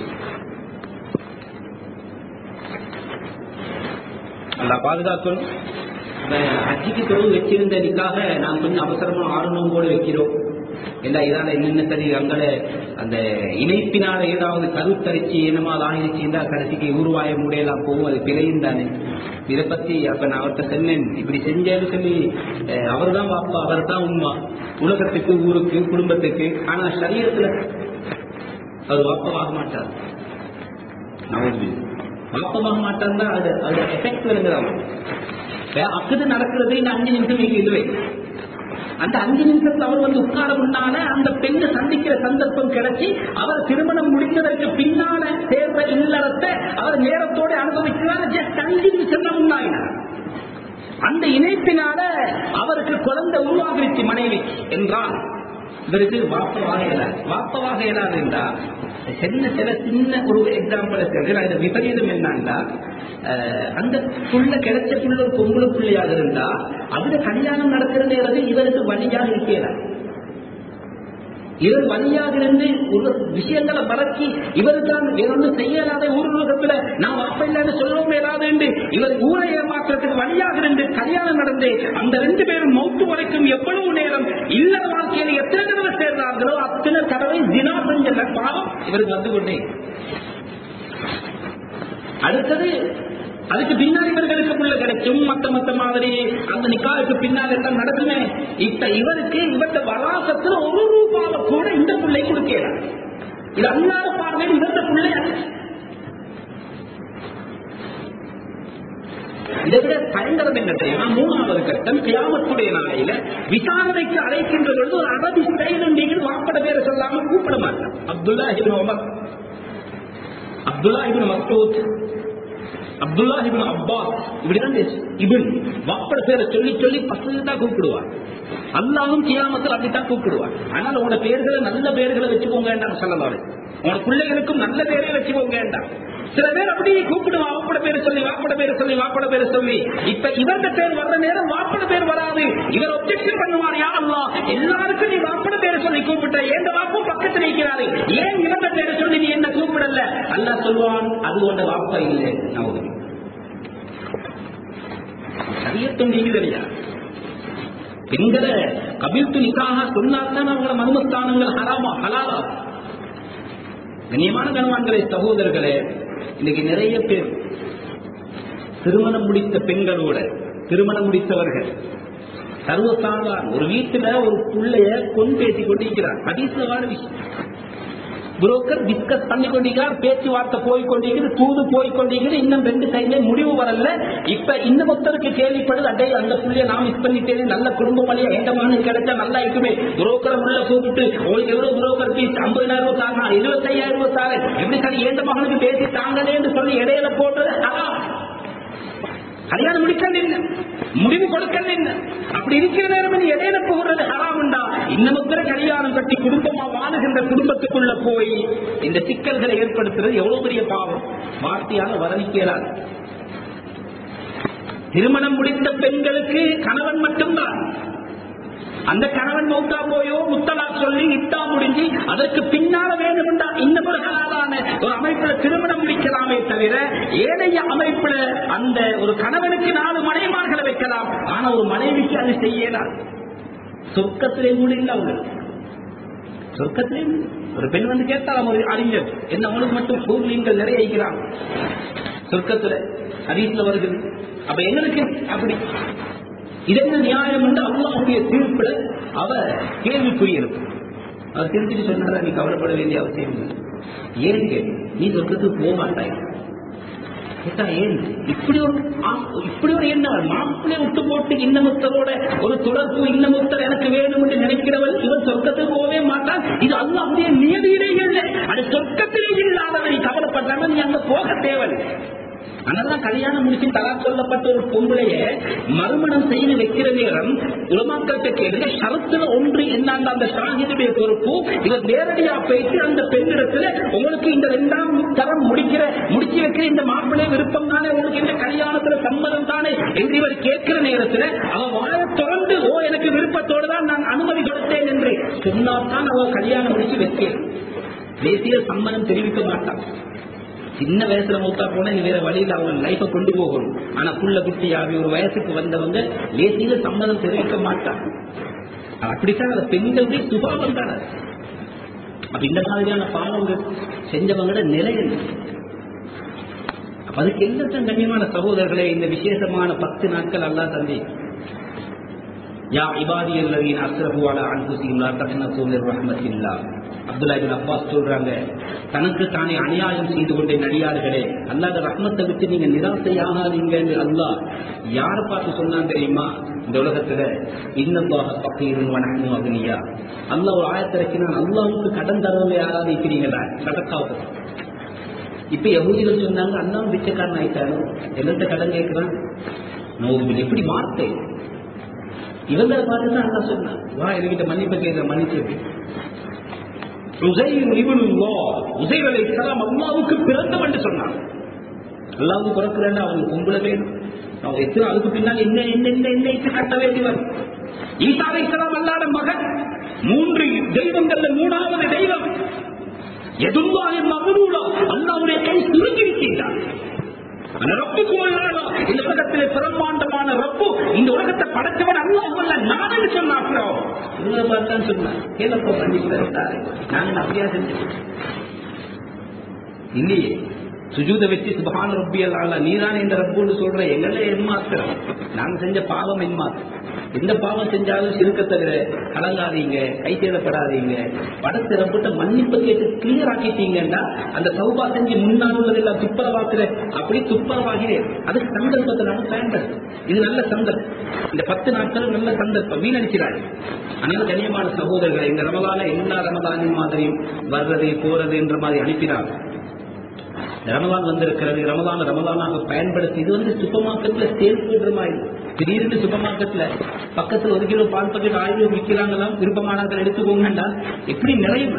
நல்லா பாதுகாக்கணும் அஜிக்கு தொழில் வச்சிருந்த நிக்காக நான் கொஞ்சம் அவசரமா ஆரம்பம் கூட வைக்கிறோம் இல்ல இதால என்னென்ன சரி அங்கே அந்த இணைப்பினால ஏதாவது கருத்தரிச்சு என்னமா ஆகிருச்சுன்னா கடைசிக்கு உருவாய முடியலாம் போகும் அது பிழையும் தானே இதை பத்தி அப்ப நான் அவர்கிட்ட சொன்னேன் இப்படி செஞ்சேன்னு சொல்லி அவர் தான் வாப்பா அவர் தான் உண்மை உலகத்துக்கு ஊருக்கு குடும்பத்துக்கு ஆனா சரீரத்துல அவர் வாப்பமாக மாட்டார் நான் வாப்பமாக மாட்டான் அது அதோட எஃபெக்ட் வருங்கிறாங்க அக்குது நடக்கிறது இந்த அஞ்சு நிமிஷம் நீங்க இல்லை அந்த அஞ்சு நிமிஷத்துல அவர் வந்து உட்கார முன்னால அந்த பெண்ணை சந்திக்கிற சந்தர்ப்பம் கிடைச்சி அவர் திருமணம் முடிந்ததற்கு பின்னால சேர்ற இல்லறத்தை அவர் நேரத்தோட அனுபவிக்கிறார் ஜஸ்ட் அஞ்சு நிமிஷம் தான் முன்னாயினார் அந்த இணைப்பினால அவருக்கு குழந்தை உருவாகிருச்சு மனைவி என்றால் இவருக்கு வாப்பவாக இயலாது வாப்பவாக இயலாது என்றா சின்ன சில சின்ன ஒரு எக்ஸாம்பிள் சொல்றேன் இது விபரீதம் என்னன்னா அஹ், அந்த புள்ள கிடைச்ச புள்ள ஒரு பொம்பளை பிள்ளையாக இருந்தா அதுல கல்யாணம் நடக்கிற நேரத்தில் இவருக்கு வழியாக இருக்கிறார் இவர் வழியாக இருந்து ஒரு விஷயங்களை பறக்கி இவர் தான் வேறொன்று செய்யலாத ஊர் உலகத்துல நான் அப்ப இல்லைன்னு சொல்லவும் மேலாது என்று இவர் ஊரை ஏமாற்றத்துக்கு வழியாக இருந்து கல்யாணம் நடந்து அந்த ரெண்டு பேரும் மௌத்து வரைக்கும் எவ்வளவு நேரம் இல்ல வாழ்க்கையில எத்தனை தடவை சேர்ந்தார்களோ அத்தனை தடவை தினா செஞ்ச பாவம் இவருக்கு வந்து கொண்டே அடுத்தது அதுக்கு பின்னாடி இவர்களுக்கு புள்ள கிடைக்கும் மத்த மத்த மாதிரி அந்த நிக்காவுக்கு பின்னால் எல்லாம் நடக்குமே இப்ப இவருக்கு இவர்த வராசத்துல ஒரு ரூபாவை கூட இந்த பிள்ளை கொடுக்கல இது அல்லாத பார்வையில் இவர்த பிள்ளை அல்ல. இதை விட பயங்கரம் என்ன தெரியுமா மூணாவது கட்டம் கியாமத்துடைய நாளையில விசாரணைக்கு அழைக்கின்ற பொழுது ஒரு அரபி ஸ்டைல் நீங்கள் வாப்பட பேரை சொல்லாம கூப்பிட மாட்டான் Abdullah ibn Umar Abdullah ibn Masood Abdullah ibn Abbas இப்படிதான் இபின் வாப்பட பேரை சொல்லி சொல்லி பசங்க தான் கூப்பிடுவார் அல்லாவும் கியாமத்தில் அப்படித்தான் கூப்பிடுவார் ஆனால் உங்களோட பேர்களை நல்ல பேர்களை வச்சுக்கோங்க வேண்டாம் சொல்லலாம் உங்களோட பிள்ளைகளுக்கும் நல்ல பேரை வச்சுக்கோங்க வேண்டாம் சில பேர் அப்படியே கூப்பிடுவான் வாப்பட பேரை சொல்லி வாப்பட பேரை சொல்லி வாப்பட பேரை சொல்லி இப்ப இவங்க பேர் வர்ற நேரம் வாப்பட பேர் வராது இவர் ஒப்ஜெக்ஷன் பண்ணுவார் யா அல்லா எல்லாருக்கும் நீ வாப்பட பேரை சொல்லி கூப்பிட்ட எந்த வாப்பும் பக்கத்தில் இருக்கிறாரு ஏன் இவங்க பேரை சொல்லி நீ என்ன கூப்பிடல அல்லா சொல்வான் அது உண்ட வாப்பா இல்லை நான் சரியத்தும் நீங்க இல்லையா பெண்களை கபில்த்து நிக்காக சொன்னாத்தான் அவங்களோட மர்மஸ்தானங்கள் ஹராமா ஹலாலா கண்ணியமான கணவான்களே சகோதரர்களே இன்னைக்கு நிறைய பேர் திருமணம் முடித்த பெண்களோட திருமணம் முடித்தவர்கள் சர்வசாதாரண ஒரு வீட்டுல ஒரு புள்ளைய கொண்டு பேசி கொண்டிருக்கிறார் அதிசயமான விஷயம் புரோக்கர் டிஸ்கஸ் பண்ணி கொண்டிருக்கிறார் பேச்சுவார்த்தை போய் கொண்டிருக்கிறது தூது போய் கொண்டிருக்கிறது இன்னும் ரெண்டு சைட்ல முடிவு வரல இப்ப இன்னும் ஒருத்தருக்கு கேள்விப்படுது அடே அந்த புள்ளைய நான் மிஸ் பண்ணிட்டேன் நல்ல குடும்ப வழியா ஏண்டமான கிடைச்சா நல்லா இருக்குமே புரோக்கரை உள்ள கூப்பிட்டு உங்களுக்கு எவ்வளவு புரோக்கர் ஃபீஸ் ஐம்பதாயிரம் ரூபாய் தாங்க இருபத்தையாயிரம் ரூபாய் தாங்க எப்படி சார் ஏந்த மகனுக்கு பேசி தாங்களேன்னு சொல்லி இடையில போட்டது ஹராம் கல்யாணம் முடிக்கல என்ன முடிவு கொடுக்கல என்ன அப்படி இருக்கிற நேரம் நீ இடையில போகிறது ஹராமுண்டா இன்னமுத்திர கல்யாணம் கட்டி குடும்பமா வாழுகின்ற குடும்பத்துக்குள்ள போய் இந்த சிக்கல்களை ஏற்படுத்துறது எவ்வளவு பெரிய பாவம் வார்த்தையாக வரணிக்கிறார் திருமணம் முடித்த பெண்களுக்கு கணவன் மட்டும்தான் அந்த கணவன் மௌத்தா போயோ முத்தலா சொல்லி இட்டா முடிஞ்சு அதற்கு பின்னால வேண்டுமென்றா இன்னும் ஒரு ஹலாலான ஒரு அமைப்புல திருமணம் முடிக்கலாமே தவிர ஏனைய அமைப்புல அந்த ஒரு கணவனுக்கு நாலு மனைமார்களை வைக்கலாம் ஆனா ஒரு மனைவிக்கு அது செய்யலாம் சொர்க்கத்திலே கூட இல்லை அவங்களுக்கு சொர்க்கத்திலே ஒரு பெண் வந்து கேட்டால் ஒரு அறிஞர் என்ன அவனுக்கு மட்டும் சூழ்நிலைகள் நிறைய வைக்கிறான் சொர்க்கத்துல ஹதீஸ்ல வருகிறது அப்ப எங்களுக்கு அப்படி இதென்ன நியாயம் என்று அல்லாஹுடைய தீர்ப்புல அவ கேள்விக்குரியது அவர் திருப்பிட்டு சொன்னாரா நீ கவலைப்பட வேண்டிய அவசியம் இல்லை ஏன் கேள்வி நீ சொர்க்கத்துக்கு போக மாட்டாய் கேட்டா ஏன் இப்படி ஒரு ஆ- இப்படி ஒரு எண்ணம் மாப்பிள்ளை விட்டு போட்டு இன்னமுத்தரோட ஒரு தொடர்பு இன்னமுத்தர் எனக்கு வேணும் என்று நினைக்கிறவன் இவன் சொர்க்கத்துக்கு போகவே மாட்டான் இது அல்லாஹுடைய நியதியிலே இல்லை அது சொர்க்கத்திலே இல்லாதவன் நீ கவலைப்படுறாங்க நீ அங்க போக தேவையில்லை அதனால கல்யாணம் முடிச்சு தலா சொல்லப்பட்ட ஒரு பொம்பளைய மறுமணம் செய்து வைக்கிற நேரம் உலமாக்கள்கிட்ட கேளுங்க ஷரத்துல ஒன்று என்னஅந்த அந்த ஷாஹிதுடைய பொறுப்பு இவர் நேரடியா போயிட்டு அந்த பெண்ணிடத்துல உங்களுக்கு இந்த ரெண்டாம் தரம் முடிக்கிற முடிச்சு வைக்கிற இந்த மாப்பிள்ளை விருப்பம் தானே உங்களுக்கு இந்த கல்யாணத்துல சம்மதம் தானே என்று இவர் கேட்கிற நேரத்துல அவ வாய திறந்து ஓ எனக்கு விருப்பத்தோடு தான் நான் அனுமதி கொடுத்தேன் என்று சொன்னால்தான் அவ கல்யாணம் முடிச்சு வைக்கிறேன் தேசிய சம்மதம் தெரிவிக்க மாட்டான் சின்ன வயசுல மூத்தா போனா நீ வேற வழியில அவங்க லைஃப கொண்டு போகணும் ஆனா புள்ள குட்டி ஆகி ஒரு வயசுக்கு வந்தவங்க லேசியில சம்மதம் தெரிவிக்க மாட்டாங்க அப்படித்தான் அந்த பெண்களுடைய சுபாவம் தானே அப்ப இந்த மாதிரியான பாவங்கள் செஞ்சவங்களோட நிலை என்ன அப்ப அதுக்கு எல்லாம் கண்ணியமான சகோதரர்களே இந்த விசேஷமான பத்து நாட்கள் அல்லா தந்தி யா இபாதி அல்லதீன் அஸ்ரஹு அலா அன்ஃபுஸிஹிம் லா தக்னது மின் ரஹ்மத்தில்லாஹ் அப்துல்லா இபின் அப்பாஸ் சொல்றாங்க தனக்கு தானே அநியாயம் செய்து கொண்டே நடிகார்களே அல்லாத ரஹ்மத்தை விட்டு நீங்க நிராசையாகாதீங்க அல்லாஹ் யார பார்த்து சொன்னான் தெரியுமா இந்த உலகத்துல இன்னல்லாக பக்கீரும் வணக்கமும் அக்னியா அல்லாஹ் ஒரு ஆயத்திறக்கினான் அல்லாவுக்கு கடன் தரவங்க யாராவது இருக்கிறீங்களா கடக்காவது இப்ப யகுதிகள் சொன்னாங்க அண்ணாவும் பிச்சைக்காரன் ஆயிட்டானோ என்னத்த கடன் கேட்கிறான் நோவில் எப்படி வார்த்தை இவங்களை பார்த்து தான் அண்ணா சொன்னான் வா என்கிட்ட மன்னிப்பு கேட்கிற மன்னிச்சு உசைர் அலை இஸ்லாம் அல்லாவுக்கு பிறந்தவன் என்று சொன்னான் அல்லாவுக்கு பிறக்கிறேன் அவன் கும்பல வேணும் அவன் எத்தனை அதுக்கு பின்னால் என்ன என்ன என்ன என்ன இட்டு கட்ட வேண்டியவன் ஈசா அலை இஸ்லாம் அல்லாத மகன் மூன்று தெய்வங்கள்ல மூணாவது தெய்வம் எதுவாக மகனூலா அல்லாவுடைய கை சுருங்கி இருக்கின்றான் அந்த ரப்புக்குள்ளான இந்த உலகத்திலே பிரம்மாண்டமான ரப்பு இந்த உலகத்தை படைச்சவன் அல்லாஹ் அல்ல நானு சொன்னாப்ரோ இவங்களை பார்த்தான் சொன்னான் கேளப்போ பண்ணிக்கிறாரு நாங்க அப்படியா செஞ்சோம் இல்லையே சுஜூத வச்சு சுபகான ரப்பி அல்ல நீதானே இந்த ரப்புன்னு சொல்ற எங்கள என்மாத்திரம் நாங்க செஞ்ச பாவம் என்மாத்திரம் எந்த பாவம் செஞ்சாலும் சிறுக்க தவிர கலங்காதீங்க கை சேதப்படாதீங்க படத்தை ரப்பிட்ட மன்னிப்பு கேட்டு கிளியர் ஆக்கிட்டீங்கன்னா அந்த சௌபா செஞ்சு முன்னால் உள்ளதெல்லாம் துப்பரவாக்குற அப்படி துப்பரவாகிறேன் அது சந்தர்ப்பத்தை நாம பயன்படுத்தும் இது நல்ல சந்தர்ப்பம் இந்த பத்து நாட்களும் நல்ல சந்தர்ப்பம் வீணடிக்கிறார் அதனால கண்ணியமான சகோதரர்களை இந்த ரமதான எல்லா ரமதானின் மாதிரியும் வர்றது போறது என்ற மாதிரி அனுப்பினார் ரமதான் வந்திருக்கிறது ரமதான் ரமதானாக பயன்படுத்தி இது வந்து சூப்பர் மார்க்கெட்ல சேல் போடுற மாதிரி திடீர்னு சூப்பர் மார்க்கெட்ல பக்கத்துல ஒரு கிலோ பால் பாக்கெட் ஆயிரம் ரூபாய் விற்கிறாங்களாம் விருப்பமானவர்கள் எடுத்துக்கோங்கண்டா எப்படி நிறையும்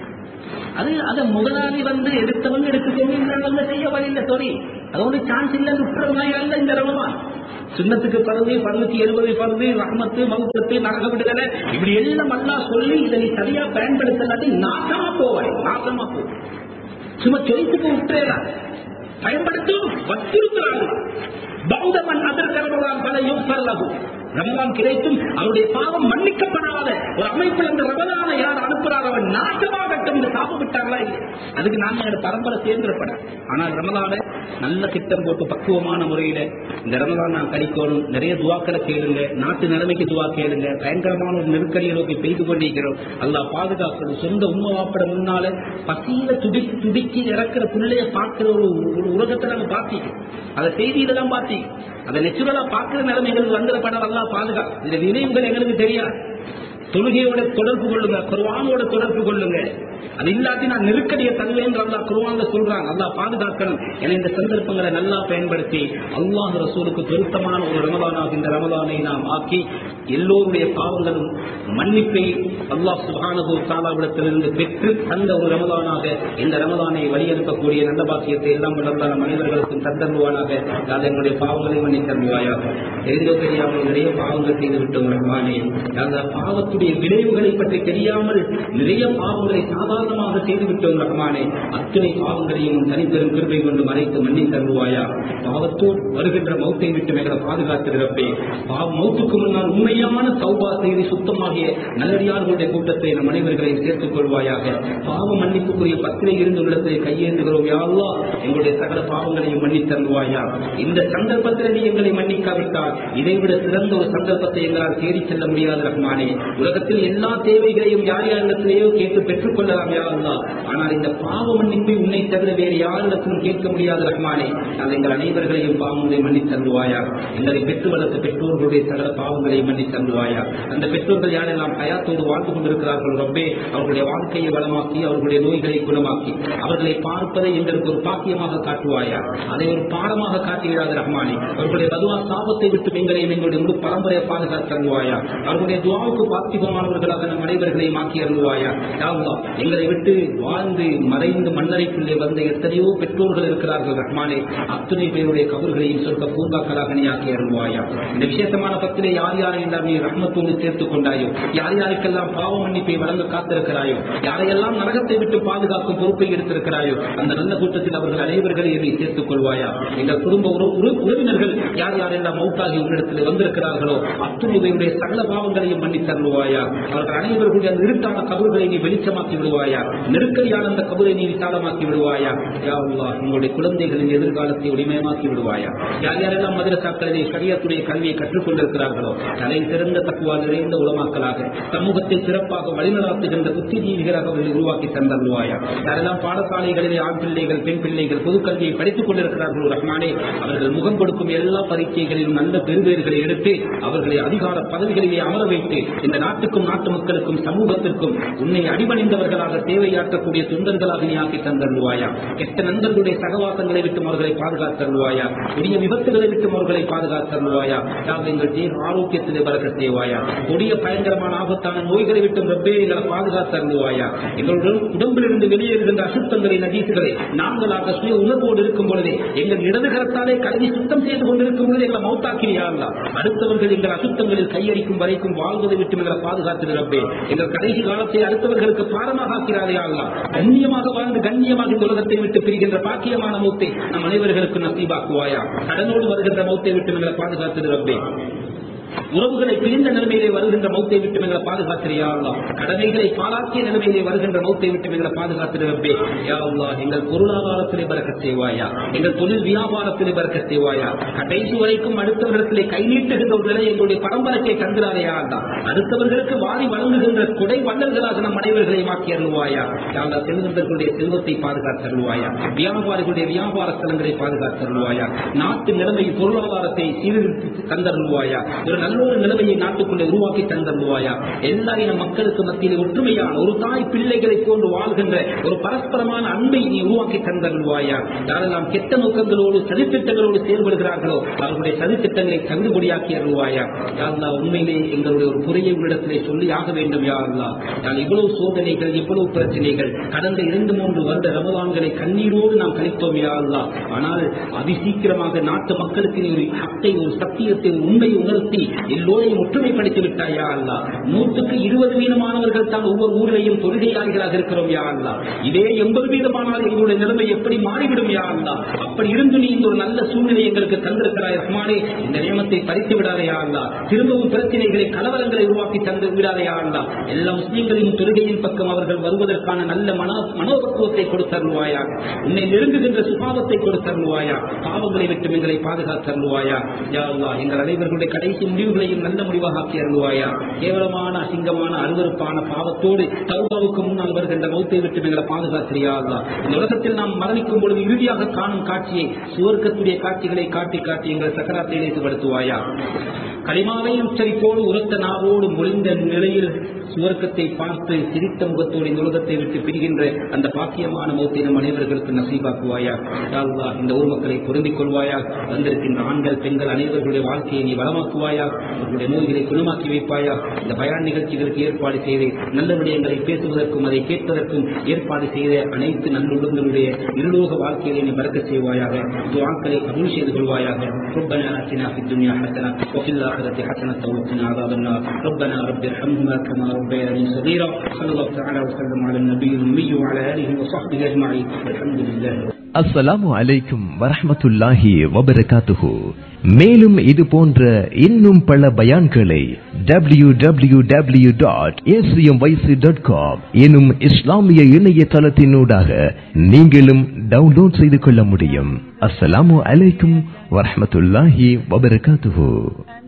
அது அத முதலாளி வந்து எடுத்தவங்க எடுத்துக்கோங்க செய்ய வழியில சாரி அது ஒன்று சான்ஸ் இல்லை விட்டுறவங்க அல்ல இந்த ரமதான் சுண்ணத்துக்கு பருது பருவத்தி எழுபது பருது ரஹமத்து மகுப்பத்து நரக விடுதலை இப்படி எல்லாம் அல்லா சொல்லி இதை நீ சரியா பயன்படுத்தலாட்டி நாசமா போவாய் நாசமா போவாய் சும்மா சொய்த்துக்கு விட்டுறா பயன்படுத்தும் வச்சிருக்கிறாங்க பௌத்தமன் அதற்கு ரமலான் பல யோசல்லாகும் ரமலான் கிடைத்தும் அவருடைய பாவம் மன்னிக்கப்படாத ஒரு அமைப்பில் அந்த ரமலான யார் அனுப்புறார் அவன் நாசமாகட்டும் இந்த சாபம் விட்டாங்களா இல்லை அதுக்கு நாங்க எங்க பரம்பரை சேர்ந்துடப்பட ஆனால் ரமலான நல்ல திட்டம் போட்டு பக்குவமான முறையில இந்த ரமலான் நான் கழிக்கணும் நிறைய துவாக்களை கேளுங்க நாட்டு நிலைமைக்கு துவா கேளுங்க பயங்கரமான ஒரு நெருக்கடியை நோக்கி பெய்து கொண்டிருக்கிறோம் அல்லா பாதுகாக்கணும் சொந்த உண்மை வாப்பட முன்னால பசியில துடி துடிக்கி இறக்குற பிள்ளைய பார்க்கிற ஒரு ஒரு உலகத்தை நாங்க பார்த்தீங்க அதை செய்தியில தான் பார்த்தீங்க அதை நெச்சுரலா பார்க்கிற நிலைமைகள் வந்துடப்பட நல்லா பாதுகா இந்த நினைவுகள் எங்களுக்கு தெரியாது தொழுகையோட தொடர்பு கொள்ளுங்க குர்வானோட தொடர்பு கொள்ளுங்க அது இல்லாட்டி நான் நெருக்கடியை தருவேன் அல்லா குருவாங்க சொல்றாங்க அல்லா பாதுகாக்கணும் என இந்த சந்தர்ப்பங்களை நல்லா பயன்படுத்தி அல்லாஹ் ரசூலுக்கு பொருத்தமான ஒரு ரமதானாக இந்த ரமதானை நாம் ஆக்கி எல்லோருடைய பாவங்களும் மன்னிப்பை அல்லாஹ் சுபானது தாலாவிடத்திலிருந்து பெற்று தந்த ஒரு ரமதானாக இந்த ரமதானை வழியனுப்பக்கூடிய நல்ல பாக்கியத்தை எல்லாம் வளர்ந்தான மனிதர்களுக்கும் தந்தருவானாக அது எங்களுடைய பாவங்களை மன்னி தருவாயாக தெரிந்தோ தெரியாமல் நிறைய பாவங்கள் செய்து விட்டோம் ரஹ்மானே அந்த பாவத்துடைய விளைவுகளை பற்றி தெரியாமல் நிறைய பாவங்களை சாதாரணமாக செய்துவிட்டோம் ரஹ்மானே அத்தனை பாவங்களையும் தனிப்பெரும் கிருபை கொண்டு மறைத்து மன்னி தருவாயா பாவத்தோடு வருகின்ற மௌத்தை விட்டு எங்களை பாதுகாத்திருப்பே பாவ மௌத்துக்கு முன்னால் உண்மையான சௌபா செய்து சுத்தமாகிய நல்லடியார்களுடைய கூட்டத்தை நம் அனைவர்களையும் சேர்த்துக் கொள்வாயாக பாவ மன்னிப்புக்குரிய பத்திரை இருந்து உள்ளத்தை கையேந்துகிறோம் யாழ்லா எங்களுடைய சகல பாவங்களையும் மன்னித் தருவாயா இந்த சந்தர்ப்பத்தில் நீ எங்களை மன்னிக்காவிட்டால் இதைவிட சிறந்த ஒரு சந்தர்ப்பத்தை எங்களால் தேடிச் செல்ல முடியாது ரஹ்மானே உலகத்தில் எல்லா தேவைகளையும் யார் யாரிடத்திலேயோ கேட்டு பெற்றுக் கொள்ளலாம் யாருந்தா ஆனால் இந்த பாவ மன்னிப்பை உன்னை தவிர வேறு யாரிடத்திலும் கேட்க முடியாது ரஹ்மானே அது எங்கள் அனைவர்களையும் பாவங்களை மன்னித் தருவாயா எங்களை பெற்று வளர்த்த பெற்றோர்களுடைய சகல பாவங்களை மன்னித் தருவாயா அந்த பெற்றோர்கள் யாரெல்லாம் ஹயாத்தோடு வாழ்ந்து கொண்டிருக்கிறார்கள் ரொம்பே அவர்களுடைய வாழ்க்கையை வளமாக்கி அவர்களுடைய நோய்களை குணமாக்கி அவர்களை பார்ப்பதை எங்களுக்கு ஒரு பாக்கியமாக காட்டுவாயா அதை ஒரு பாடமாக காட்டிவிடாத ரஹ்மானே அவர்களுடைய பதுவா சாபத்தை விட்டு எங்களையும் எங்களுடைய முழு பரம்பரையை பாதுகாத்து தருவாயா அவர்களுடைய துவாவுக்கு பாத்திபமானவர்களாக நம் அனைவர்களையும் ஆக்கி அருள்வாயா யாவா எங்களை விட்டு வாழ்ந்து மறைந்து மண்ணறைக்குள்ளே வந்த எத்தனையோ பெற்றோர்கள் இருக்கிறார்கள் ரஹ்மானே அத்துணை பேருடைய கபர்களையும் சொர்க்க பூங்காக்களாக நீ ஆக்கி அருள்வாயா இந்த விசேஷமான பத்திலே யார் யாரையெல்லாம் நீ ரஹ்மத்தோடு சேர்த்துக் கொண்டாயோ யார் யாருக்கெல்லாம் பாவ மன்னிப்பை வழங்க காத்திருக்கிறாயோ யாரையெல்லாம் நரகத்தை விட்டு பாதுகாக்கும் பொறுப்பை எடுத்திருக்கிறாயோ அந்த நல்ல கூட்டத்தில் அவர்கள் அனைவர்களையும் நீ சேர்த்துக் கொள்வாயா எங்கள் குடும்ப உற- உற- உறவினர்கள் யார் யாரெல்லாம் மௌத்தாகி உன்னிடத்தில் வந்திருக்கிறார்களோ அத்துணையுடைய சகல பாவங்களையும் மன்னித் தருவாயா விடுவாயா அவர்கள் அனைவர்களுடைய அந்த இருட்டான கபர்களை நீ வெளிச்சமாக்கி விடுவாயா நெருக்கடியான அந்த கபரை நீ விசாலமாக்கி விடுவாயா யா அல்லாஹ் உங்களுடைய குழந்தைகளின் எதிர்காலத்தை உரிமயமாக்கி விடுவாயா யார் யாரெல்லாம் மதுரசாக்களிலே ஷரியத்துடைய கல்வியை கற்றுக்கொண்டிருக்கிறார்களோ தலை சிறந்த தக்குவா நிறைந்த உலமாக்களாக சமூகத்தை சிறப்பாக வழிநடாத்துகின்ற புத்திஜீவிகளாக அவர்களை உருவாக்கி தந்தருவாயா யாரெல்லாம் பாடசாலைகளிலே ஆண் பிள்ளைகள் பெண் பிள்ளைகள் பொது கல்வியை படித்துக் கொண்டிருக்கிறார்களோ ரஹ்மானே அவர்கள் முகம் கொடுக்கும் எல்லா பரீட்சைகளிலும் நல்ல பெருவேர்களை எடுத்து அவர்களை அதிகார பதவிகளிலே அமர வைத்து இந்த நாட்டுக்கும் நாட்டு மக்களுக்கும் சமூகத்திற்கும் உன்னை அடிபணிந்தவர்களாக சேவையாற்றக்கூடிய தொண்டர்களாக நீ ஆக்கி தந்தருவாயா கெட்ட நண்பர்களுடைய சகவாசங்களை விட்டு அவர்களை பாதுகாத்தருவாயா கொடிய விபத்துகளை விட்டு அவர்களை பாதுகாத்தருவாயா யார் எங்கள் தேவ ஆரோக்கியத்திலே பறக்க செய்வாயா கொடிய பயங்கரமான ஆபத்தான நோய்களை விட்டு ரப்பே எங்களை பாதுகாத்தருவாயா எங்களுடன் உடம்பிலிருந்து வெளியேறுகின்ற அசுத்தங்களை நஜீசுகளை நாங்களாக சுய உணர்வோடு இருக்கும் பொழுதே எங்கள் இடது கரத்தாலே கல்வி சுத்தம் செய்து கொண்டிருக்கும் பொழுது எங்களை மௌத்தாக்கிறியா அல்லா அடுத்தவர்கள் எங்கள் அசுத்தங்களில் கையடிக்கும் வரைக்கும் வாழ்வதை விட்டு எங்களை பாதுகாத்து ரப்பே எங்கள் கடைசி காலத்தை அடுத்தவர்களுக்கு பாரமாக ஆக்கிறாரே அல்லா கண்ணியமாக வாழ்ந்து கண்ணியமாக இந்த உலகத்தை விட்டு பிரிகின்ற பாக்கியமான மௌத்தை நம் அனைவர்களுக்கு நசீபாக்குவாயா கடனோடு வருகின்ற மௌத்தை விட்டு எங்களை பாதுகாத்து ரப்பே உறவுகளை பிரிந்த நிலைமையிலே வருகின்ற மௌத்தை விட்டு எங்களை பாதுகாத்திரியா அல்லா கடமைகளை பாலாக்கிய நிலைமையிலே வருகின்ற மௌத்தை விட்டு எங்களை பாதுகாத்திருப்பே யா அல்லா எங்கள் பொருளாதாரத்திலே பறக்க செய்வாயா எங்கள் தொழில் வியாபாரத்திலே பறக்க செய்வாயா கடைசி வரைக்கும் அடுத்தவர்களிடத்திலே கை நீட்டுகின்ற ஒரு நிலை எங்களுடைய பரம்பரைக்கை கண்டுறாரையா அல்லா அடுத்தவர்களுக்கு வாரி வழங்குகின்ற கொடை வள்ளல்களாக நம் அனைவர்களை மாற்றி அருள்வாயா யா அல்லா செல்வந்தர்களுடைய செல்வத்தை பாதுகாத்தருள்வாயா வியாபாரிகளுடைய வியாபார ஸ்தலங்களை பாதுகாத்தருள்வாயா நாட்டு நிலைமை பொருளாதாரத்தை சீர்திருத்தி தந்தருள்வாயா ஒரு நல்ல ஒரு நிலைமையை நாட்டுக்குள்ளே உருவாக்கி தந்தருவாயா எல்லா இன மக்களுக்கு மத்தியில் ஒற்றுமையான ஒரு தாய் பிள்ளைகளை போன்று வாழ்கின்ற ஒரு பரஸ்பரமான அன்பை நீ உருவாக்கி தந்தருவாயா யாரெல்லாம் கெட்ட நோக்கங்களோடு சதித்திட்டங்களோடு செயல்படுகிறார்களோ அவர்களுடைய சதித்திட்டங்களை தகுதிபடியாக்கி அருள்வாயா யாருலா உண்மையிலே எங்களுடைய ஒரு குறையை உள்ளிடத்திலே சொல்லி ஆக வேண்டும் யாருலா நான் இவ்வளவு சோதனைகள் இவ்வளவு பிரச்சனைகள் கடந்த இரண்டு மூன்று வருட ரமதான்களை கண்ணீரோடு நாம் கழித்தோம் யாருலா ஆனால் அதிசீக்கிரமாக நாட்டு மக்களுக்கு நீ ஒரு ஹத்தை ஒரு சத்தியத்தை ஒரு உண்மையை உணர்த்தி எல்லோரையும் ஒற்றுமைப்படுத்தி விட்டாயா அல்லா நூற்றுக்கு இருபது வீதமானவர்கள் தான் ஒவ்வொரு ஊரிலையும் தொழுகையாளிகளாக இருக்கிறோம் யா அல்லா இதே எண்பது வீதமானால் எங்களுடைய நிலைமை எப்படி மாறிவிடும் யா அல்லா அப்படி இருந்து நீ இந்த ஒரு நல்ல சூழ்நிலை எங்களுக்கு தந்திருக்கிறாய் ரஹ்மானே இந்த நியமத்தை பறித்து விடாதையா அல்லா திரும்பவும் பிரச்சனைகளை கலவரங்களை உருவாக்கி தந்து விடாதையா அல்லா எல்லா முஸ்லீம்களின் தொழுகையின் பக்கம் அவர்கள் வருவதற்கான நல்ல மனோ மனோபக்குவத்தை கொடுத்தருவாயா உன்னை நெருங்குகின்ற சுபாவத்தை கொடுத்தருவாயா பாவங்களை விட்டு எங்களை பாதுகாத்தருவாயா யா அல்லா எங்கள் அனைவர்களுடைய கடைசி முடிவுகளையும் நல்ல முடிவாக ஆக்கி அருள்வாயா கேவலமான அசிங்கமான அருவருப்பான பாவத்தோடு தௌபாவுக்கு முன்னால் வருகின்ற மௌத்தை விட்டு எங்களை பாதுகாத்திரியா அல்லா இந்த உலகத்தில் நாம் மரணிக்கும் பொழுது இறுதியாக காணும் காட்சியை சுவர்க்கத்துடைய காட்சிகளை காட்டி காட்டி எங்கள் சக்கராத்தை லேசுபடுத்துவாயா களிமாவை உச்சரிப்போடு உரத்த நாவோடு மொழிந்த நிலையில் சுவர்க்கத்தை பார்த்து சிரித்த முகத்தோடு இந்த உலகத்தை விட்டு பிரிகின்ற அந்த பாக்கியமான மௌத்தை நம் அனைவர்களுக்கு நசீபாக்குவாயா யா அல்லாஹ் இந்த ஊர் மக்களை பொருந்திக் கொள்வாயா வந்திருக்கின்ற ஆண்கள் பெண்கள் அனைவர்களுடைய வாழ்க்கையை நீ வளமாக்குவாயா அவர்களுடைய நோய்களை குணமாக்கி வைப்பாயா இந்த பயான் நிகழ்ச்சிகளுக்கு ஏற்பாடு செய்து நல்ல விடயங்களை பேசுவதற்கும் அதை கேட்பதற்கும் ஏற்பாடு செய்த அனைத்து நல்லுள்ளங்களுடைய இருலோக வாழ்க்கையை நீ பறக்க செய்வாயாக துவாக்களை கபூல் செய்து கொள்வாயாக ربنا آتنا في الدنيا حسنة وفي الآخرة حسنة وقنا عذاب النار ربنا رب ارحمهما كما ربياني صغيرا صلى الله تعالى وسلم على النبي الأمي وعلى آله وصحبه أجمعين الحمد لله அஸ்ஸலாமு அலைக்கும் வரஹ்மத்துல்லாஹி வபரகாத்துஹு மேலும் இது போன்ற இன்னும் பல பயான்களை W W W dot dot com எனும் இஸ்லாமிய இணையதளத்தினூடாக நீங்களும் டவுன்லோட் செய்து கொள்ள முடியும் அஸ்ஸலாமு அலைக்கும் வரஹ்மத்துல்லாஹி வபரகாத்துஹு